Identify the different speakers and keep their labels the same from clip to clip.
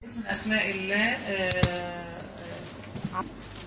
Speaker 1: اسم أسماء الله آه، آه،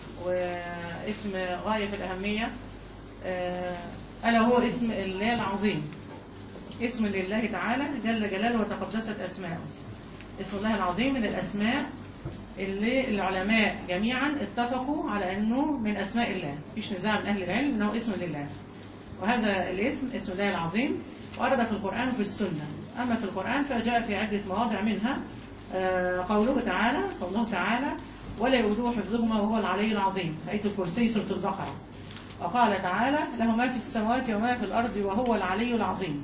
Speaker 1: واسم غاية في الأهمية آه، ألا هو اسم الله العظيم اسم لله تعالى جل جلاله وتقدست أسماؤه اسم الله العظيم من الأسماء اللي العلماء جميعا اتفقوا على أنه من أسماء الله مفيش نزاع من أهل العلم أنه اسم لله وهذا الاسم اسم الله العظيم ورد في القرآن وفي السنة أما في القرآن فجاء في عدة مواضع منها آه، قوله تعالى قوله تعالى ولا يؤذوه حفظهما وهو العلي العظيم آية الكرسي سورة البقرة وقال تعالى له ما في السماوات وما في الأرض وهو العلي العظيم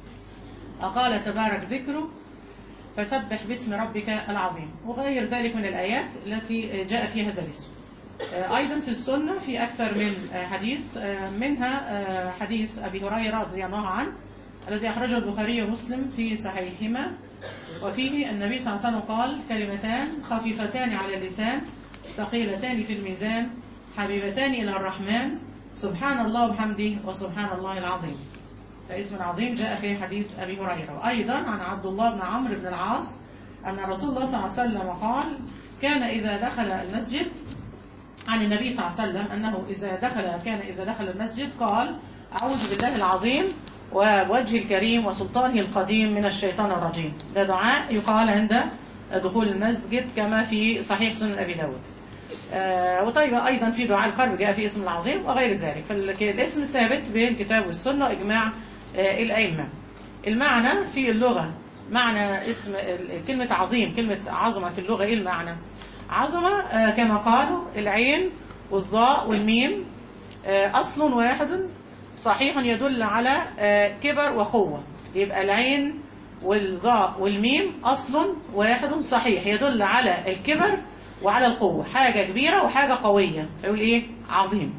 Speaker 1: وقال تبارك ذكره فسبح باسم ربك العظيم وغير ذلك من الآيات التي جاء فيها هذا الاسم أيضا في السنة في أكثر من حديث منها حديث أبي هريرة رضي الله عنه الذي أخرجه البخاري ومسلم في صحيحهما وفيه النبي صلى الله عليه وسلم قال كلمتان خفيفتان على اللسان ثقيلتان في الميزان حبيبتان إلى الرحمن سبحان الله وبحمده وسبحان الله العظيم فاسم العظيم جاء في حديث أبي هريرة وأيضا عن عبد الله بن عمرو بن العاص أن رسول الله صلى الله عليه وسلم قال كان إذا دخل المسجد عن النبي صلى الله عليه وسلم أنه إذا دخل كان إذا دخل المسجد قال أعوذ بالله العظيم ووجه الكريم وسلطانه القديم من الشيطان الرجيم ده دعاء يقال عند دخول المسجد كما في صحيح سنن أبي داود آه وطيب أيضا في دعاء القرب جاء في اسم العظيم وغير ذلك فالاسم ثابت بين الكتاب والسنة وإجماع آه الأئمة المعنى في اللغة معنى اسم كلمة عظيم كلمة عظمة في اللغة إيه المعنى عظمة آه كما قالوا العين والظاء والميم أصل واحد صحيح يدل على كبر وقوة يبقى العين والظاء والميم أصل واحد صحيح يدل على الكبر وعلى القوة حاجة كبيرة وحاجة قوية فيقول إيه عظيم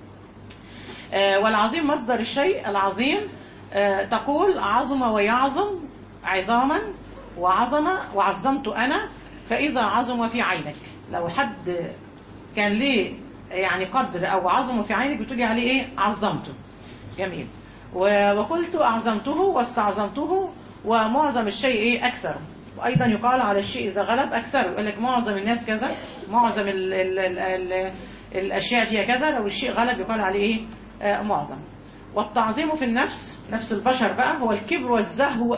Speaker 1: والعظيم مصدر الشيء العظيم تقول عظم ويعظم عظاما وعظم وعظمت أنا فإذا عظم في عينك لو حد كان ليه يعني قدر أو عظم في عينك بتقولي عليه إيه عظمته جميل وقلت أعظمته واستعظمته ومعظم الشيء إيه أكثر وأيضا يقال على الشيء إذا غلب أكثر يقول لك معظم الناس كذا معظم ال ال ال ال الأشياء فيها كذا لو الشيء غلب يقال عليه إيه آه معظم والتعظيم في النفس نفس البشر بقى هو الكبر والزهو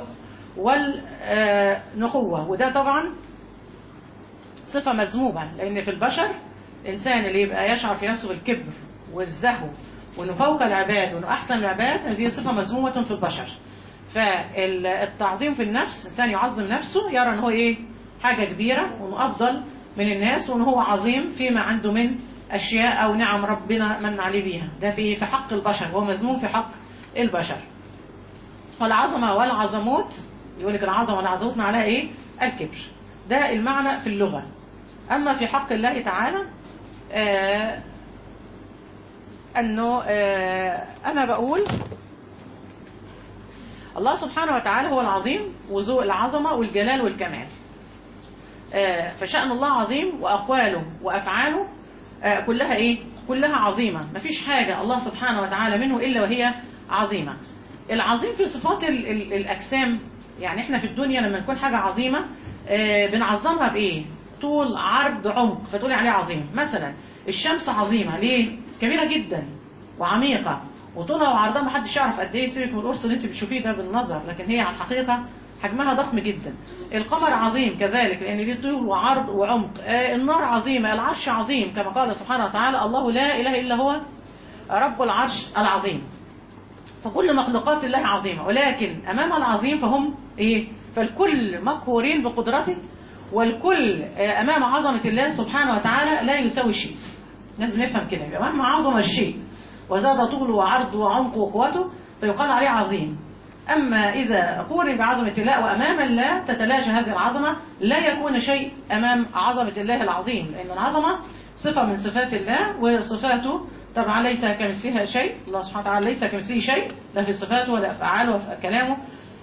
Speaker 1: والنقوة وده طبعا صفة مذمومة لأن في البشر الإنسان اللي يبقى يشعر في نفسه بالكبر والزهو وانه فوق العباد وانه احسن العباد هذه صفه مذمومه في البشر فالتعظيم في النفس الانسان يعظم نفسه يرى ان هو ايه حاجه كبيره وانه افضل من الناس وان هو عظيم فيما عنده من اشياء او نعم ربنا من عليه بيها ده في في حق البشر هو مذموم في حق البشر والعظمه والعظموت يقول لك العظمه والعظموت معناها ايه الكبر ده المعنى في اللغه اما في حق الله تعالى آه انه انا بقول الله سبحانه وتعالى هو العظيم وذو العظمة والجلال والكمال فشأن الله عظيم وأقواله وأفعاله كلها إيه؟ كلها عظيمة مفيش حاجة الله سبحانه وتعالى منه إلا وهي عظيمة العظيم في صفات ال ال الأجسام يعني إحنا في الدنيا لما نكون حاجة عظيمة بنعظمها بإيه؟ طول عرض عمق فتقولي عليه عظيم مثلا الشمس عظيمة ليه؟ كبيرة جدا وعميقة وطولها وعرضها ما حدش يعرف قد ايه سيبك من القرص اللي انت بتشوفيه ده بالنظر لكن هي على الحقيقة حجمها ضخم جدا القمر عظيم كذلك لان ليه طول وعرض وعمق آه النار عظيمة العرش عظيم كما قال سبحانه وتعالى الله لا اله الا هو رب العرش العظيم فكل مخلوقات الله عظيمة ولكن امام العظيم فهم ايه فالكل مقهورين بقدرته والكل آه امام عظمة الله سبحانه وتعالى لا يساوي شيء لازم نفهم كده يبقى مهما عظم الشيء وزاد طوله وعرضه وعمقه وقوته فيقال عليه عظيم أما إذا قورن بعظمة الله وأمام الله تتلاشى هذه العظمة لا يكون شيء أمام عظمة الله العظيم لأن العظمة صفة من صفات الله وصفاته طبعا ليس كمثلها شيء الله سبحانه وتعالى ليس كمثله شيء لا في صفاته ولا أفعاله ولا كلامه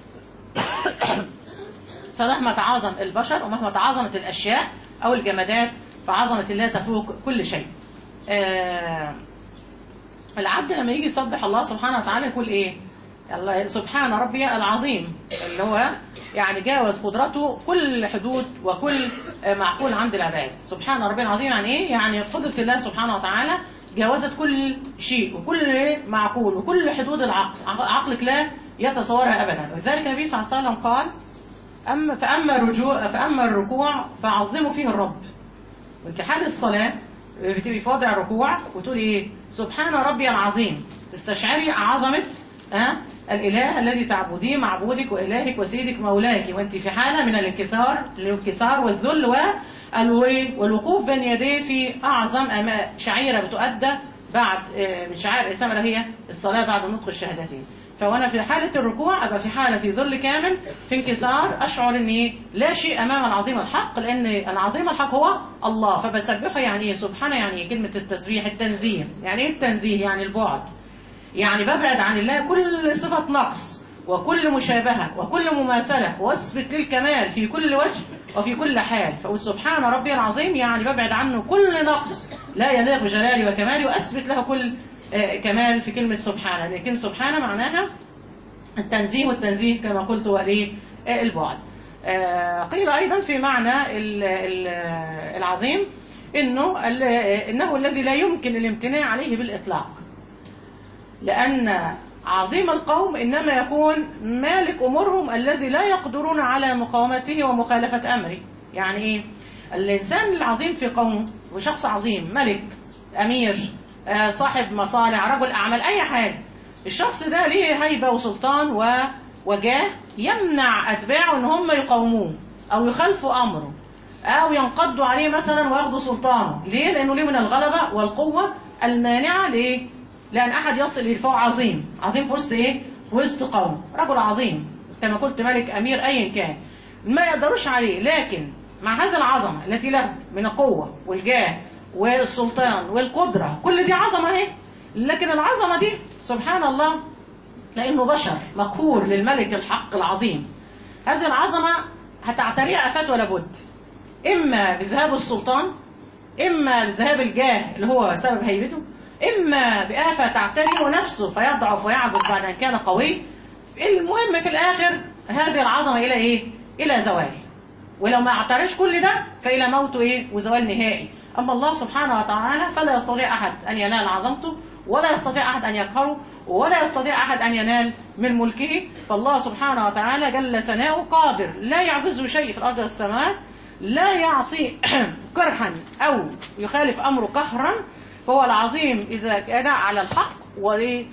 Speaker 1: فمهما تعاظم البشر ومهما تعاظمت الأشياء أو الجمادات فعظمة الله تفوق كل شيء آه العبد لما يجي يسبح الله سبحانه وتعالى يقول ايه الله سبحان ربي العظيم اللي هو يعني جاوز قدرته كل حدود وكل آه، معقول عند العباد سبحان ربي العظيم يعني ايه يعني قدرة الله سبحانه وتعالى جاوزت كل شيء وكل معقول وكل حدود العقل عق- عقلك لا يتصورها ابدا ولذلك النبي صلى الله عليه وسلم قال أما فأما الرجوع فأما الركوع فعظموا فيه الرب وانت حال الصلاة بتبقي في وضع الركوع وتقولي ايه سبحان ربي العظيم تستشعري عظمة ها الإله الذي تعبديه معبودك وإلهك وسيدك مولاك وانت في حالة من الانكسار الانكسار والذل والو- والوقوف بين يديه في أعظم أما- شعيرة بتؤدى بعد آه، من شعائر الإسلام اللي هي الصلاة بعد نطق الشهادتين فوانا في حالة الركوع ابقى في حالة في ذل كامل في انكسار اشعر ان إيه؟ لا شيء امام العظيم الحق لان العظيم الحق هو الله فبسبحه يعني ايه سبحانه يعني إيه؟ كلمة التسبيح التنزيه يعني ايه التنزيه يعني البعد يعني ببعد عن الله كل صفة نقص وكل مشابهة وكل مماثلة واثبت للكمال في كل وجه وفي كل حال فأقول سبحان ربي العظيم يعني ببعد عنه كل نقص لا يليق بجلالي وكمالي وأثبت له كل آه، كمال في كلمة سبحانه لكن سبحانه معناها التنزيه والتنزيه كما قلت هو الايه آه، البعد آه، قيل أيضا في معنى ال- ال- العظيم إنه ال- إنه الذي لا يمكن الامتناع عليه بالإطلاق لأن عظيم القوم إنما يكون مالك أمورهم الذي لا يقدرون على مقاومته ومخالفة أمره يعني إيه؟ الإنسان العظيم في قوم وشخص عظيم ملك أمير آه، صاحب مصالح رجل أعمال أي حاجة الشخص ده ليه هيبة وسلطان و... وجاه يمنع أتباعه إن هم يقاوموه أو يخالفوا أمره أو ينقضوا عليه مثلا وياخدوا سلطانه ليه؟ لأنه ليه من الغلبة والقوة المانعة ليه؟ لأن أحد يصل إليه فهو عظيم عظيم في وسط إيه؟ في وسط قوم رجل عظيم كما قلت ملك أمير أيا كان ما يقدروش عليه لكن مع هذه العظمة التي له من القوة والجاه والسلطان والقدرة كل دي عظمة اهي لكن العظمة دي سبحان الله لأنه بشر مقهور للملك الحق العظيم هذه العظمة هتعتريها آفات ولا بد إما بذهاب السلطان إما بذهاب الجاه اللي هو سبب هيبته إما بآفة تعتريه نفسه فيضعف ويعجز بعد أن كان قوي المهم في الآخر هذه العظمة إلى إيه؟ إلى زوال ولو ما اعترش كل ده فإلى موته إيه؟ وزوال نهائي أما الله سبحانه وتعالى فلا يستطيع أحد أن ينال عظمته ولا يستطيع أحد أن يقهره ولا يستطيع أحد أن ينال من ملكه فالله سبحانه وتعالى جل ثناؤه قادر لا يعجزه شيء في الأرض والسماء لا يعصي كرها أو يخالف أمره قهرا فهو العظيم إذا كان على الحق وليه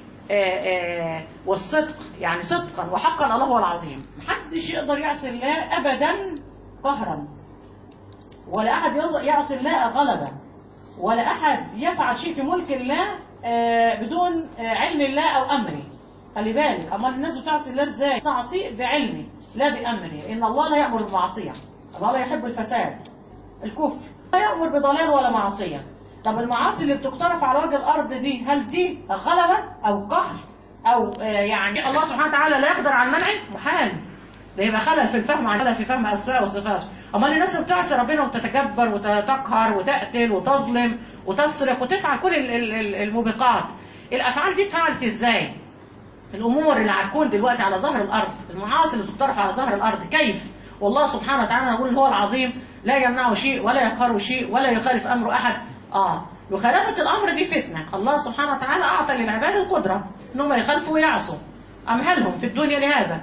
Speaker 1: والصدق يعني صدقا وحقا الله هو العظيم محدش يقدر يعصي الله أبدا قهرا ولا أحد يعصي الله غلبا ولا أحد يفعل شيء في ملك الله بدون علم الله أو أمره خلي بالك أما الناس بتعصي الله إزاي تعصي بعلمه لا بأمره إن الله لا يأمر بالمعصية الله لا يحب الفساد الكفر لا يأمر بضلال ولا معصية طب المعاصي اللي بتقترف على وجه الأرض دي هل دي غلبة أو قهر أو يعني الله سبحانه وتعالى لا يقدر على المنع محال ده يبقى خلل في الفهم عن خلل في فهم أسماء وصفات أما الناس اللي بتعصي ربنا وتتكبر وتقهر وتقتل وتظلم وتسرق وتفعل كل الموبقات الأفعال دي اتفعلت إزاي الأمور اللي هتكون دلوقتي على ظهر الأرض المعاصي اللي بتقترف على ظهر الأرض كيف والله سبحانه وتعالى نقول هو العظيم لا يمنعه شيء ولا يقهره شيء ولا يخالف أمره أحد آه مخالفة الأمر دي فتنة الله سبحانه وتعالى أعطى للعباد القدرة إنهم يخالفوا ويعصوا أمهلهم في الدنيا لهذا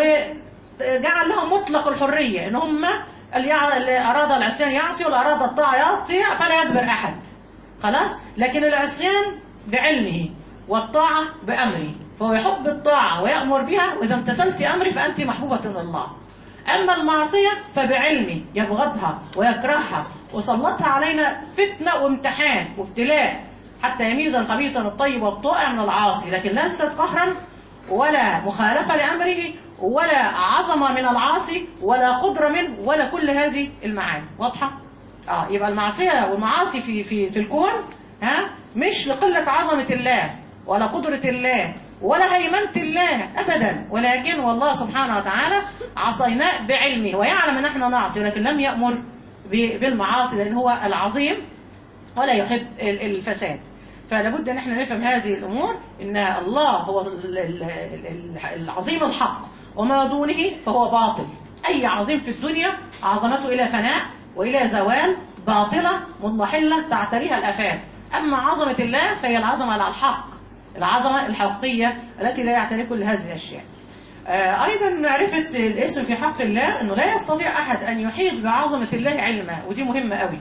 Speaker 1: وجعل لهم مطلق الحرية إن هم اللي أراد العصيان يعصي واللي أراد الطاعة يطيع فلا يجبر أحد خلاص لكن العصيان بعلمه والطاعة بأمره فهو يحب الطاعة ويأمر بها وإذا امتثلت أمري فأنت محبوبة من الله أما المعصية فبعلمه يبغضها ويكرهها وسلطها علينا فتنة وامتحان وابتلاء حتى يميز الخبيث من الطيب والطائع من العاصي لكن ليست قهرا ولا مخالفة لأمره ولا عظمة من العاصي ولا قدرة منه ولا كل هذه المعاني واضحة؟ اه يبقى المعصية والمعاصي في في في الكون ها مش لقلة عظمة الله ولا قدرة الله ولا هيمنة الله أبدا ولكن والله سبحانه وتعالى عصيناه بعلمه ويعلم أن احنا نعصي ولكن لم يأمر بالمعاصي لأن هو العظيم ولا يحب الفساد فلابد ان احنا نفهم هذه الامور ان الله هو العظيم الحق وما دونه فهو باطل أي عظيم في الدنيا عظمته إلى فناء وإلى زوال باطلة مضمحلة تعتريها الآفات أما عظمة الله فهي العظمة على الحق العظمة الحقية التي لا يعتري كل هذه الأشياء آه، أيضا معرفة الاسم في حق الله أنه لا يستطيع أحد أن يحيط بعظمة الله علما ودي مهمة قوي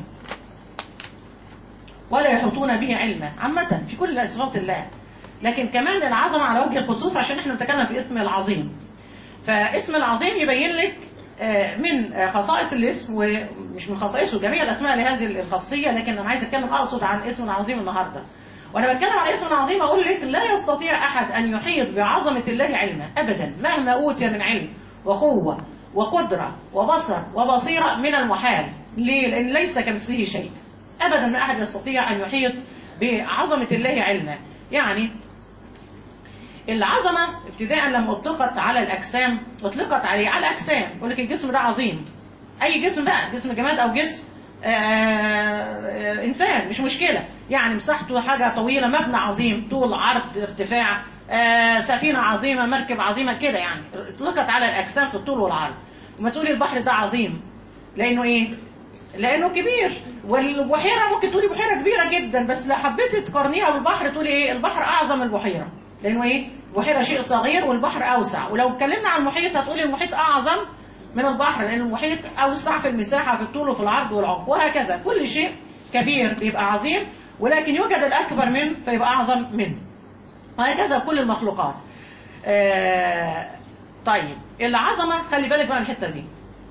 Speaker 1: ولا يحيطون به علما عامة في كل صفات الله لكن كمان العظمة على وجه الخصوص عشان احنا بنتكلم في اسم العظيم فاسم العظيم يبين لك آه، من آه، خصائص الاسم ومش من خصائصه جميع الاسماء لهذه الخاصيه لكن انا عايز اتكلم اقصد عن اسم العظيم النهارده وانا بتكلم عن اسم العظيم اقول لك لا يستطيع احد ان يحيط بعظمه الله علما ابدا مهما اوتي من علم وقوه وقدره وبصر وبصيره من المحال ليه؟ لان ليس كمثله شيء ابدا ما احد يستطيع ان يحيط بعظمه الله علما يعني العظمة ابتداء لما اطلقت على الأجسام اطلقت عليه على الأجسام يقول لك الجسم ده عظيم أي جسم بقى جسم جماد أو جسم آه، آه، إنسان مش مشكلة يعني مساحته حاجة طويلة مبنى عظيم طول عرض ارتفاع آه، سفينة عظيمة مركب عظيمة كده يعني اطلقت على الأجسام في الطول والعرض وما تقولي البحر ده عظيم لأنه إيه؟ لأنه كبير والبحيرة ممكن تقولي بحيرة كبيرة جدا بس لو حبيتي تقارنيها بالبحر تقولي إيه؟ البحر أعظم من البحيرة لانه ايه البحيره شيء صغير والبحر اوسع ولو اتكلمنا عن المحيط هتقولي المحيط اعظم من البحر لان المحيط اوسع في المساحه في الطول وفي العرض والعمق وهكذا كل شيء كبير بيبقى عظيم ولكن يوجد الاكبر منه فيبقى اعظم منه وهكذا كل المخلوقات آه طيب العظمه خلي بالك بقى من الحته دي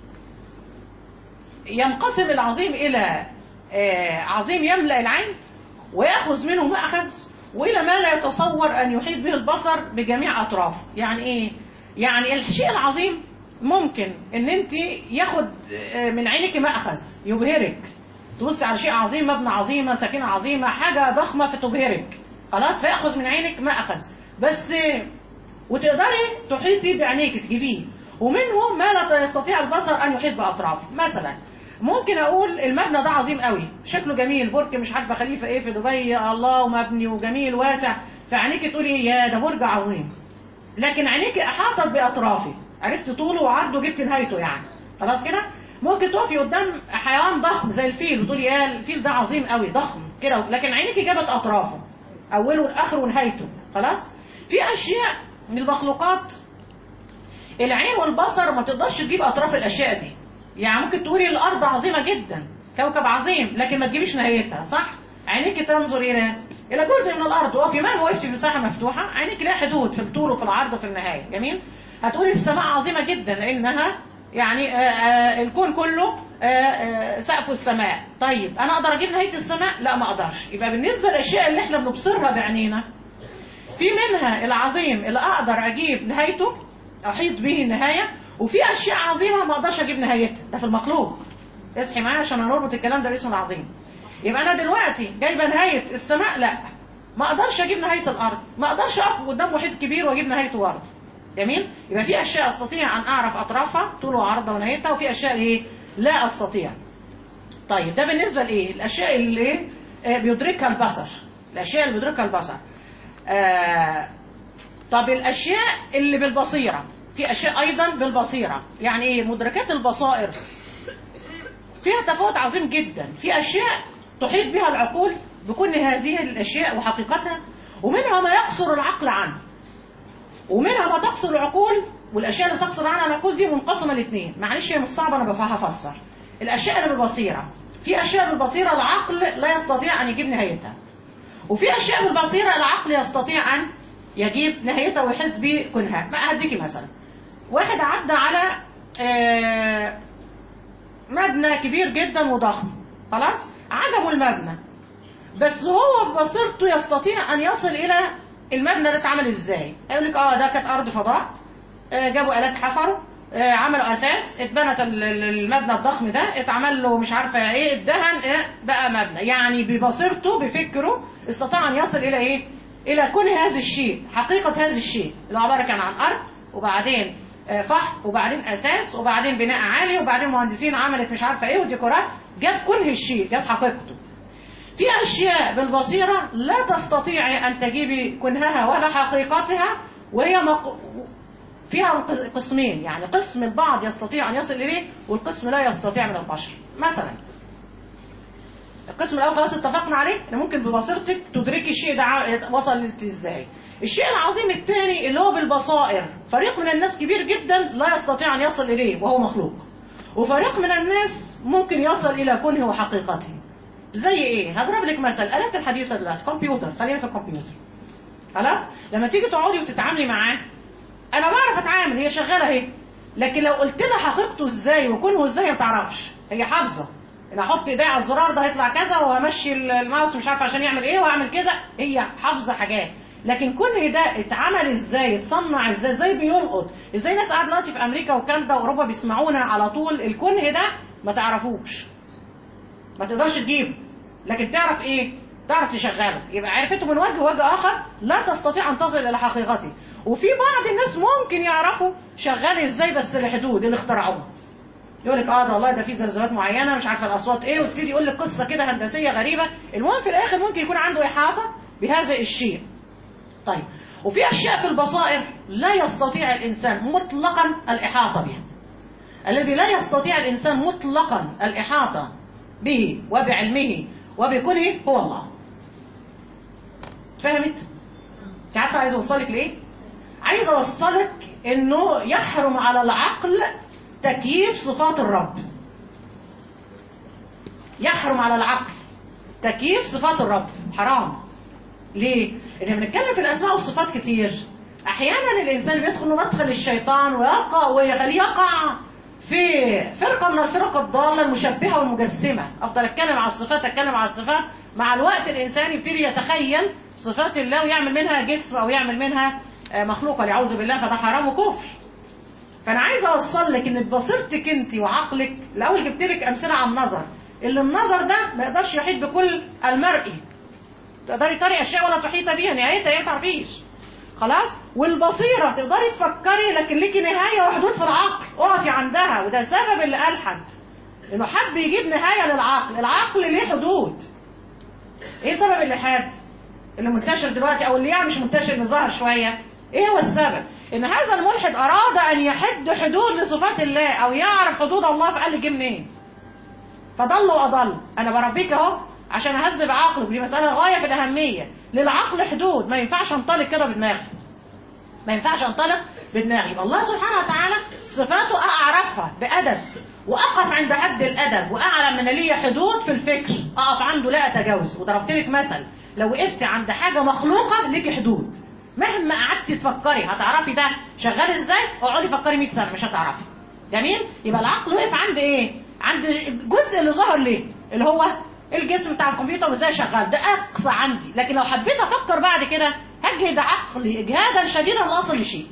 Speaker 1: ينقسم العظيم الى آه عظيم يملا العين وياخذ منه ما اخذ والى ما لا يتصور ان يحيط به البصر بجميع اطرافه يعني ايه يعني الشيء العظيم ممكن ان انت ياخد من عينك مأخذ يبهرك تبصي على شيء عظيم مبنى عظيمه سفينه عظيمه حاجه ضخمه فتبهرك خلاص فياخذ من عينك مأخذ بس وتقدري تحيطي بعينيك تجيبيه ومنه ما لا يستطيع البصر ان يحيط باطرافه مثلا ممكن اقول المبنى ده عظيم قوي شكله جميل برج مش عارفه خليفه ايه في دبي الله ومبني وجميل واسع فعينيك تقولي يا ده برج عظيم لكن عينيك احاطت باطرافه عرفت طوله وعرضه جبت نهايته يعني خلاص كده ممكن تقفي قدام حيوان ضخم زي الفيل وتقولي يا الفيل ده عظيم قوي ضخم كده لكن عينيك جابت اطرافه اوله واخره ونهايته خلاص في اشياء من المخلوقات العين والبصر ما تقدرش تجيب اطراف الاشياء دي يعني ممكن تقولي الارض عظيمه جدا كوكب عظيم لكن ما تجيبيش نهايتها صح عينيك تنظر الى الى جزء من الارض وقفي ما وقفتي في مساحه مفتوحه عينيك لها حدود في الطول وفي العرض وفي النهايه جميل هتقولي السماء عظيمه جدا لانها يعني آآ آآ الكون كله آآ سقف السماء طيب انا اقدر اجيب نهايه السماء لا ما اقدرش يبقى بالنسبه للاشياء اللي احنا بنبصرها بعينينا في منها العظيم اللي اقدر اجيب نهايته احيط به النهايه وفي اشياء عظيمه ما اقدرش اجيب نهايتها ده في المخلوق اصحي معايا عشان هنربط الكلام ده باسم العظيم يبقى انا دلوقتي جايبه نهايه السماء لا ما اقدرش اجيب نهايه الارض ما اقدرش اقف قدام محيط كبير واجيب نهايته برضه جميل يبقى في اشياء استطيع ان اعرف اطرافها طول وعرضها ونهايتها وفي اشياء ايه لا استطيع طيب ده بالنسبه لايه الاشياء اللي ايه بيدركها البصر الاشياء اللي بيدركها البصر آه طب الاشياء اللي بالبصيره في اشياء ايضا بالبصيره يعني ايه مدركات البصائر فيها تفاوت عظيم جدا في اشياء تحيط بها العقول بكل هذه الاشياء وحقيقتها ومنها ما يقصر العقل عنه ومنها ما تقصر العقول والاشياء اللي تقصر عنها العقول دي منقسمه لاثنين معلش هي مش صعبه انا بفسر الاشياء اللي بالبصيره في اشياء بالبصيره العقل لا يستطيع ان يجيب نهايتها وفي اشياء بالبصيره العقل يستطيع ان يجيب نهايتها ويحيط بكونها ما هديكي مثلا واحد عدى على آه مبنى كبير جدا وضخم خلاص عجبه المبنى بس هو ببصيرته يستطيع ان يصل الى المبنى ده اتعمل ازاي يقول لك اه ده كانت ارض فضاء آه جابوا الات حفروا آه عملوا اساس اتبنت المبنى الضخم ده اتعمل له مش عارفه ايه اتدهن آه بقى مبنى يعني ببصيرته بفكره استطاع ان يصل الى ايه الى كل هذا الشيء حقيقه هذا الشيء اللي عباره كان عن ارض وبعدين فحم وبعدين اساس وبعدين بناء عالي وبعدين مهندسين عملت مش عارفه ايه وديكورات جاب كل الشيء جاب حقيقته في اشياء بالبصيره لا تستطيعي ان تجيبي كنهها ولا حقيقتها وهي مق... فيها قسمين يعني قسم البعض يستطيع أن يصل إليه والقسم لا يستطيع من البشر مثلا القسم الأول خلاص اتفقنا عليه ان ممكن ببصيرتك تدركي الشيء ده وصلت ازاي الشيء العظيم الثاني اللي هو بالبصائر فريق من الناس كبير جدا لا يستطيع أن يصل إليه وهو مخلوق وفريق من الناس ممكن يصل إلى كونه وحقيقته زي ايه هضرب لك مثل الات الحديثه دلوقتي كمبيوتر خلينا في الكمبيوتر خلاص لما تيجي تقعدي وتتعاملي معاه انا بعرف اتعامل هي شغاله اهي لكن لو قلت لها حقيقته ازاي وكونه ازاي ما تعرفش هي حافظه انا احط ايدي على الزرار ده هيطلع كذا وامشي الماوس مش عارفه عشان يعمل ايه واعمل كذا هي حافظه حاجات لكن كل ده اتعمل ازاي اتصنع ازاي ازاي بيلقط ازاي ناس قاعده دلوقتي في امريكا وكندا واوروبا بيسمعونا على طول الكنه ده ما تعرفوش ما تقدرش تجيبه لكن تعرف ايه تعرف تشغله يبقى عرفته من وجه وجه اخر لا تستطيع ان تصل الى حقيقته وفي بعض الناس ممكن يعرفوا شغال ازاي بس لحدود اللي اخترعوه يقول لك اه ده والله ده في زلزالات معينه مش عارفه الاصوات ايه ويبتدي يقول لك قصه كده هندسيه غريبه المهم في الاخر ممكن يكون عنده احاطه بهذا الشيء طيب وفي اشياء في البصائر لا يستطيع الانسان مطلقا الاحاطه بها الذي لا يستطيع الانسان مطلقا الاحاطه به وبعلمه وبكله هو الله فهمت انت عارفه عايز اوصلك ليه عايز اوصلك انه يحرم على العقل تكييف صفات الرب يحرم على العقل تكييف صفات الرب حرام ليه لان بنتكلم في الاسماء والصفات كتير احيانا الانسان بيدخل مدخل الشيطان ويقع ويخليه يقع في فرقة من الفرق الضالة المشبهة والمجسمة أفضل أتكلم على الصفات أتكلم على الصفات مع الوقت الإنسان يبتدي يتخيل صفات الله ويعمل منها جسم أو يعمل منها مخلوقة ليعوذ بالله فده حرام وكفر فأنا عايز أوصل لك إن ببصيرتك أنت وعقلك الأول جبت لك أمثلة على النظر اللي النظر ده ما يقدرش يحيط بكل المرئي تقدري تري أشياء ولا تحيط بيها نهايتها إيه تعرفيش خلاص والبصيرة تقدري تفكري لكن ليكي نهاية وحدود في العقل اقفي عندها وده سبب اللي ألحد انه حب يجيب نهاية للعقل العقل ليه حدود ايه سبب اللحاد اللي منتشر دلوقتي او اللي يعني مش منتشر اللي ظهر شوية ايه هو السبب ان هذا الملحد اراد ان يحد حدود لصفات الله او يعرف حدود الله فقال لي جه منين فضل واضل انا بربيك اهو عشان اهذب عقلك دي مسألة غاية في الأهمية للعقل حدود ما ينفعش انطلق كده بدماغي ما ينفعش انطلق بدماغي يبقى الله سبحانه وتعالى صفاته أعرفها بأدب وأقف عند حد الأدب وأعلم من لي حدود في الفكر أقف عنده لا أتجاوز وضربت لك مثل لو وقفت عند حاجة مخلوقة ليكي حدود مهما قعدت تفكري هتعرفي ده شغال ازاي اقعدي فكري 100 سنة مش هتعرفي جميل يبقى العقل وقف عند ايه عند الجزء اللي ظهر ليه اللي هو الجسم بتاع الكمبيوتر وازاي شغال ده اقصى عندي لكن لو حبيت افكر بعد كده هجهد عقلي اجهادا شديدا لا اصل لشيء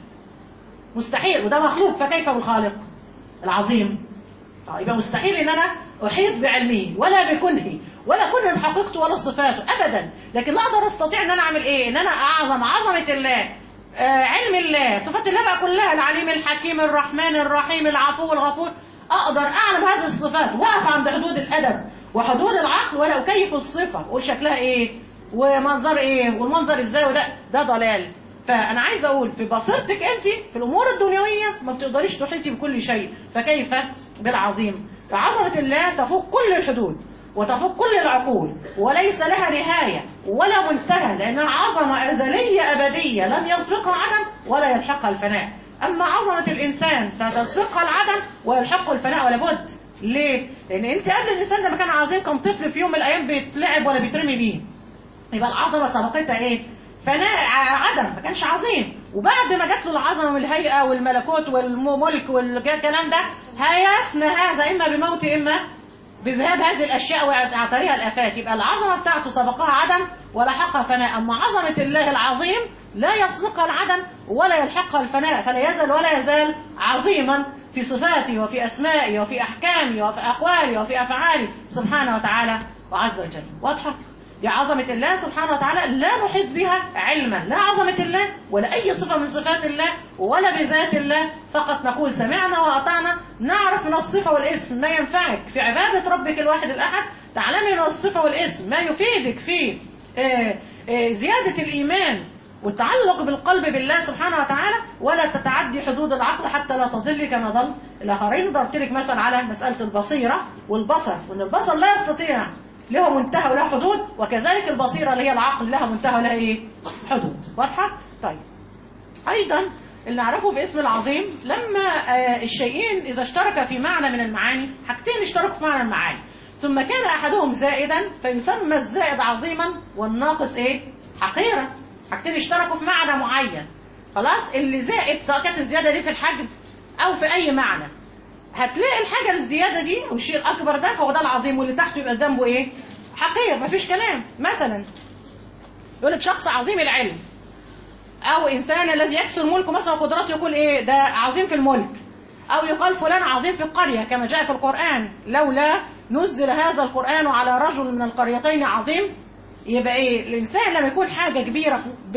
Speaker 1: مستحيل وده مخلوق فكيف بالخالق العظيم يبقى مستحيل ان انا احيط بعلمه ولا بكنه ولا كن حقيقته ولا صفاته ابدا لكن لا اقدر استطيع ان انا اعمل ايه ان انا اعظم عظمه الله آه علم الله صفات الله بقى كلها العليم الحكيم الرحمن الرحيم العفو الغفور اقدر اعلم هذه الصفات واقف عند حدود الادب وحدود العقل ولا أكيف الصفة أقول شكلها إيه ومنظر إيه والمنظر إزاي وده ده ضلال فأنا عايز أقول في بصيرتك أنت في الأمور الدنيوية ما بتقدريش تحيطي بكل شيء فكيف بالعظيم فعظمة الله تفوق كل الحدود وتفوق كل العقول وليس لها نهاية ولا منتهى لأنها عظمة أزلية أبدية لم يسبقها عدم ولا يلحقها الفناء أما عظمة الإنسان فتسبقها العدم ويلحقه الفناء ولا بد ليه؟ لأن أنت قبل الإنسان ده ما كان عظيم كان طفل في يوم من الأيام بيتلعب ولا بيترمي بيه. يبقى العظمة سبقتها إيه؟ فناء عدم ما كانش عظيم وبعد ما جات له العظمة والهيئة والملكوت والملك والكلام ده هيفنى هذا إما بموت إما بذهاب هذه الأشياء وعطاريها الآفات يبقى العظمة بتاعته سبقها عدم ولحقها فناء أما عظمة الله العظيم لا يسبقها العدم ولا يلحقها الفناء فلا يزال ولا يزال عظيما في صفاته وفي أسمائه وفي أحكامه وفي أقواله وفي أفعاله سبحانه وتعالى وعز وجل واضحة؟ دي عظمة الله سبحانه وتعالى لا نحيط بها علما لا عظمة الله ولا أي صفة من صفات الله ولا بذات الله فقط نقول سمعنا وأطعنا نعرف من الصفة والاسم ما ينفعك في عبادة ربك الواحد الأحد تعلمي من الصفة والاسم ما يفيدك في زيادة الإيمان والتعلق بالقلب بالله سبحانه وتعالى ولا تتعدي حدود العقل حتى لا تضل كما ضل الآخرين ضربت لك مثل على مسألة البصيرة والبصر وأن البصر لا يستطيع له منتهى وله حدود وكذلك البصيرة اللي هي العقل لها منتهى ولها إيه؟ حدود واضحة؟ طيب أيضا اللي نعرفه باسم العظيم لما آه الشيئين إذا اشترك في معنى من المعاني حاجتين اشتركوا في معنى المعاني ثم كان أحدهم زائدا فيسمى الزائد عظيما والناقص إيه؟ حقيرا حاجتين اشتركوا في معنى معين خلاص اللي زائد سواء كانت الزيادة دي في الحجم أو في أي معنى هتلاقي الحاجة الزيادة دي والشيء الأكبر ده هو ده العظيم واللي تحته يبقى جنبه إيه؟ حقير مفيش كلام مثلا يقول لك شخص عظيم العلم أو إنسان الذي يكسر ملكه مثلا وقدرته يقول إيه ده عظيم في الملك أو يقال فلان عظيم في القرية كما جاء في القرآن لولا نزل هذا القرآن على رجل من القريتين عظيم يبقى إيه الإنسان لما يكون حاجة كبيرة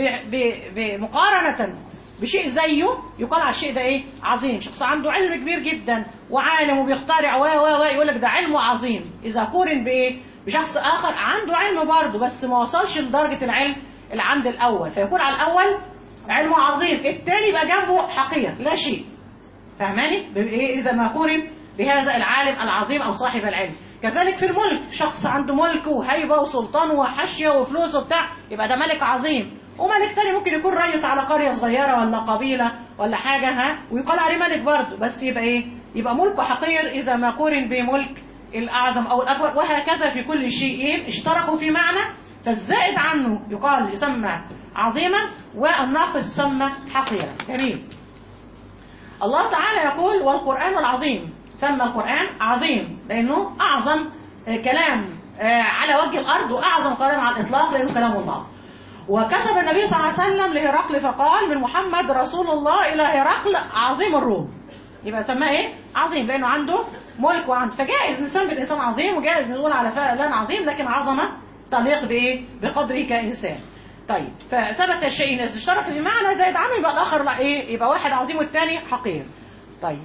Speaker 1: بمقارنة بشيء زيه يقال على الشيء ده إيه عظيم شخص عنده علم كبير جدا وعالم وبيخترع و و و يقول لك ده علمه عظيم إذا قورن بإيه بشخص آخر عنده علم برضه بس ما وصلش لدرجة العلم اللي عند الأول فيكون على الأول علمه عظيم التاني يبقى جنبه حقير لا شيء فهماني إذا ما قورن بهذا العالم العظيم أو صاحب العلم كذلك في الملك شخص عنده ملك وهيبة وسلطان وحشية وفلوس وبتاع يبقى ده ملك عظيم وملك تاني ممكن يكون رئيس على قرية صغيرة ولا قبيلة ولا حاجة ها ويقال عليه ملك برضه بس يبقى ايه يبقى ملكه حقير إذا ما قورن بملك الأعظم أو الأكبر وهكذا في كل شيء اشتركوا في معنى فالزائد عنه يقال يسمى عظيما والناقص يسمى حقيرا جميل الله تعالى يقول والقرآن العظيم سمى القرآن عظيم لأنه أعظم كلام على وجه الأرض وأعظم كلام على الإطلاق لأنه كلام الله وكتب النبي صلى الله عليه وسلم لهرقل فقال من محمد رسول الله إلى هرقل عظيم الروم يبقى سماه إيه؟ عظيم لأنه عنده ملك وعنده فجائز نسمي الإنسان عظيم وجائز نقول على فلان عظيم لكن عظمة تليق بإيه؟ بقدره كإنسان طيب فثبت الشيء إذا اشترك في معنى زائد عنه يبقى الآخر لا إيه؟ يبقى واحد عظيم والثاني حقير طيب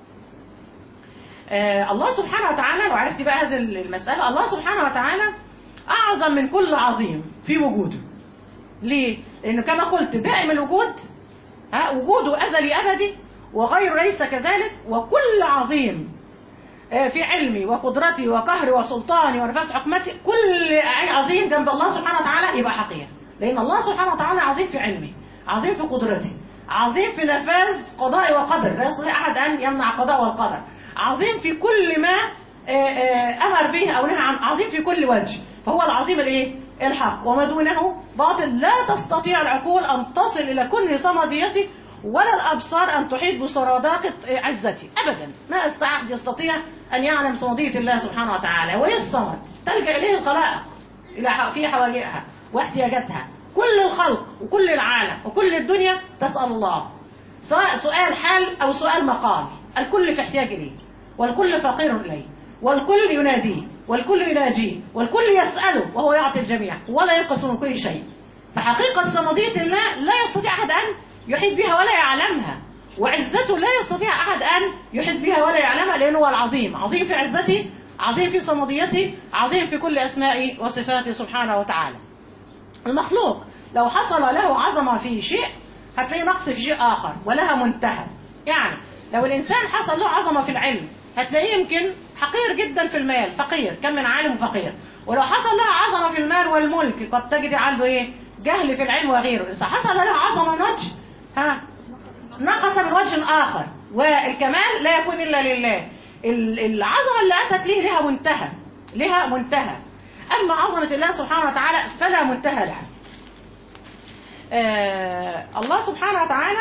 Speaker 1: آه الله سبحانه وتعالى لو عرفت بقى هذه المسألة الله سبحانه وتعالى أعظم من كل عظيم في وجوده ليه؟ لأنه كما قلت دائم الوجود ها وجوده أزلي أبدي وغير ليس كذلك وكل عظيم آه في علمي وقدرتي وقهري وسلطاني ونفس حكمتي كل عظيم جنب الله سبحانه وتعالى يبقى حقير لأن الله سبحانه وتعالى عظيم في علمي عظيم في قدرتي عظيم في نفاذ قضاء وقدر لا يستطيع أحد أن يمنع قضاء والقدر عظيم في كل ما أمر به أو نهى عن عظيم في كل وجه فهو العظيم الايه الحق وما دونه باطل لا تستطيع العقول أن تصل إلى كل صمديته ولا الأبصار أن تحيط بصرادات عزته أبدا ما أحد يستطيع أن يعلم صمدية الله سبحانه وتعالى وهي الصمد تلجأ إليه الخلائق إلى في حوائجها واحتياجاتها كل الخلق وكل العالم وكل الدنيا تسأل الله سواء سؤال حال أو سؤال مقال الكل في احتياج إليه والكل فقير إليه والكل يناديه والكل يناجيه والكل يسأله وهو يعطي الجميع ولا ينقص من كل شيء فحقيقة صمدية الله لا يستطيع أحد أن يحيط بها ولا يعلمها وعزته لا يستطيع أحد أن يحيط بها ولا يعلمها لأنه هو العظيم عظيم في عزته عظيم في صمديته عظيم في كل أسمائه وصفاته سبحانه وتعالى المخلوق لو حصل له عظمة في شيء هتلاقي نقص في شيء آخر ولها منتهى يعني لو الإنسان حصل له عظمة في العلم هتلاقيه يمكن حقير جدا في المال فقير كم من عالم فقير ولو حصل له عظمة في المال والملك قد تجد عنده ايه جهل في العلم وغيره إذا حصل له عظمة من وجه ها نقص من وجه آخر والكمال لا يكون إلا لله العظمة اللي أتت ليه لها منتهى لها منتهى أما عظمة الله سبحانه وتعالى فلا منتهى لها آه الله سبحانه وتعالى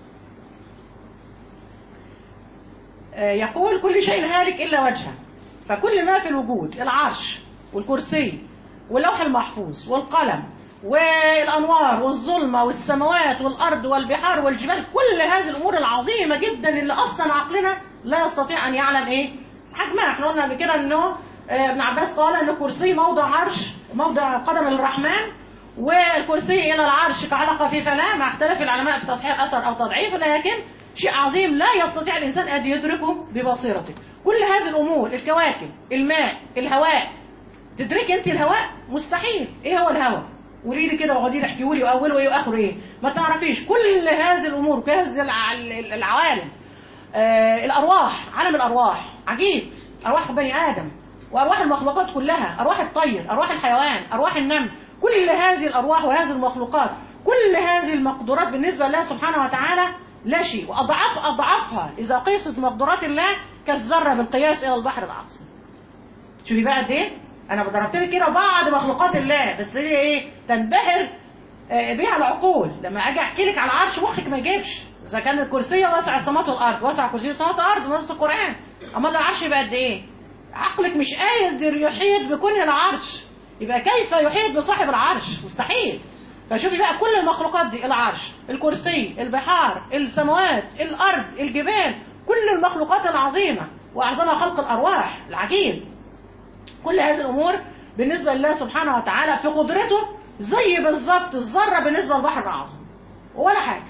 Speaker 1: آه يقول كل شيء هالك إلا وجهه فكل ما في الوجود العرش والكرسي واللوح المحفوظ والقلم والأنوار والظلمة والسماوات والأرض والبحار والجبال كل هذه الأمور العظيمة جدا اللي أصلا عقلنا لا يستطيع أن يعلم إيه حجمها احنا قلنا قبل كده أنه ابن عباس قال أن الكرسي موضع عرش موضع قدم الرحمن والكرسي إلى العرش كعلقة في فلاة مع اختلاف العلماء في تصحيح أثر أو تضعيف لكن شيء عظيم لا يستطيع الإنسان أن يدركه ببصيرته كل هذه الأمور الكواكب الماء الهواء تدرك أنت الهواء مستحيل إيه هو الهواء قولي لي كده واقعدي لي احكي لي واوله ايه واخره ايه ما تعرفيش كل هذه الامور وكل هذه الع- العوالم آه الارواح عالم الارواح عجيب ارواح بني ادم وارواح المخلوقات كلها ارواح الطير ارواح الحيوان ارواح النمل كل هذه الارواح وهذه المخلوقات كل هذه المقدورات بالنسبه لله سبحانه وتعالى لا شيء واضعاف اضعافها اذا قيست مقدورات الله كالذره بالقياس الى البحر العظيم شوفي بقى قد ايه انا ضربت لك كده بعض مخلوقات الله بس هي ايه تنبهر آه، بيها العقول لما اجي احكي لك على العرش مخك ما يجيبش اذا كان الكرسي واسع السماوات والارض واسع كرسي السماوات والارض نص القران اما العرش يبقى قد ايه عقلك مش قادر يحيط بكون العرش يبقى كيف يحيط بصاحب العرش مستحيل فشوفي بقى كل المخلوقات دي العرش الكرسي البحار السماوات الارض الجبال كل المخلوقات العظيمه واعظمها خلق الارواح العجيب كل هذه الامور بالنسبه لله سبحانه وتعالى في قدرته زي بالظبط الذره بالنسبه للبحر الاعظم ولا حاجه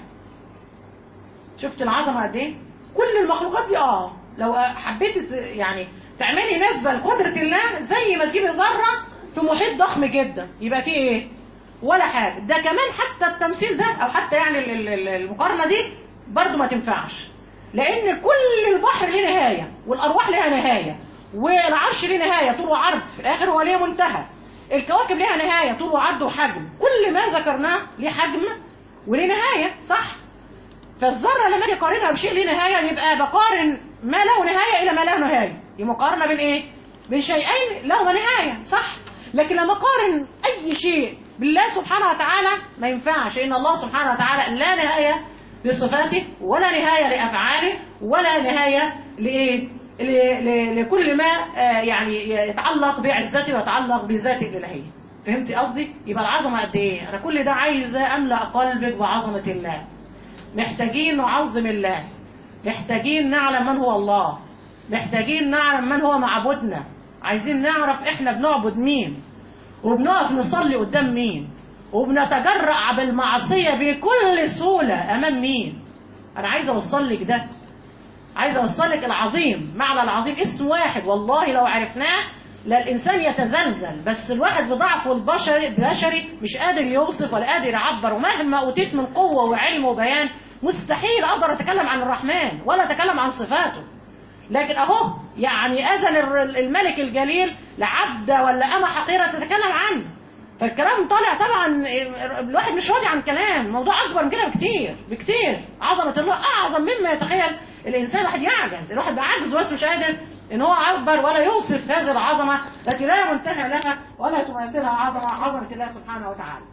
Speaker 1: شفت العظمه قد ايه كل المخلوقات دي اه لو حبيتي ت- يعني تعملي نسبه لقدره الله زي ما تجيبي ذره في محيط ضخم جدا يبقى فيه ايه ولا حاجه ده كمان حتى التمثيل ده او حتى يعني ال- ال- ال- المقارنه دي برضو ما تنفعش لان كل البحر ليه نهايه والارواح ليها نهايه والعرش ليه نهايه طول وعرض في الاخر هو ليه منتهى الكواكب ليها نهايه طول وعرض وحجم كل ما ذكرناه ليه حجم وليه نهايه صح فالذره لما اجي اقارنها بشيء ليه نهايه يبقى بقارن ما له نهايه الى ما لا نهايه دي مقارنه بين ايه بين شيئين لهما نهايه صح لكن لما اقارن اي شيء بالله سبحانه وتعالى ما ينفعش ان الله سبحانه وتعالى لا نهايه لصفاته ولا نهايه لافعاله ولا نهايه لايه ل- ل- لكل ما آه، يعني يتعلق بعزته ويتعلق بذاته الالهيه فهمتي قصدي يبقى العظمه قد ايه انا كل ده عايزه املا قلبك بعظمه الله محتاجين نعظم الله محتاجين نعلم من هو الله محتاجين نعلم من هو معبودنا عايزين نعرف احنا بنعبد مين وبنقف نصلي قدام مين وبنتجرأ بالمعصية بكل سهولة أمام مين أنا عايز أوصل لك ده عايز أوصل لك العظيم معنى العظيم اسم واحد والله لو عرفناه لا الإنسان يتزلزل بس الواحد بضعفه البشري البشري مش قادر يوصف ولا قادر يعبر ومهما أوتيت من قوة وعلم وبيان مستحيل أقدر أتكلم عن الرحمن ولا أتكلم عن صفاته لكن اهو يعني اذن الر- الملك الجليل لعبد ولا امه حقيره تتكلم عنه فالكلام طالع طبعا الواحد مش راضي عن الكلام الموضوع اكبر من كده بكتير بكتير عظمه الله اعظم مما يتخيل الانسان الواحد يعجز الواحد بعجز بس مش قادر ان هو يعبر ولا يوصف هذه العظمه التي لا منتهى لها ولا تماثلها عظمه عظمه الله سبحانه وتعالى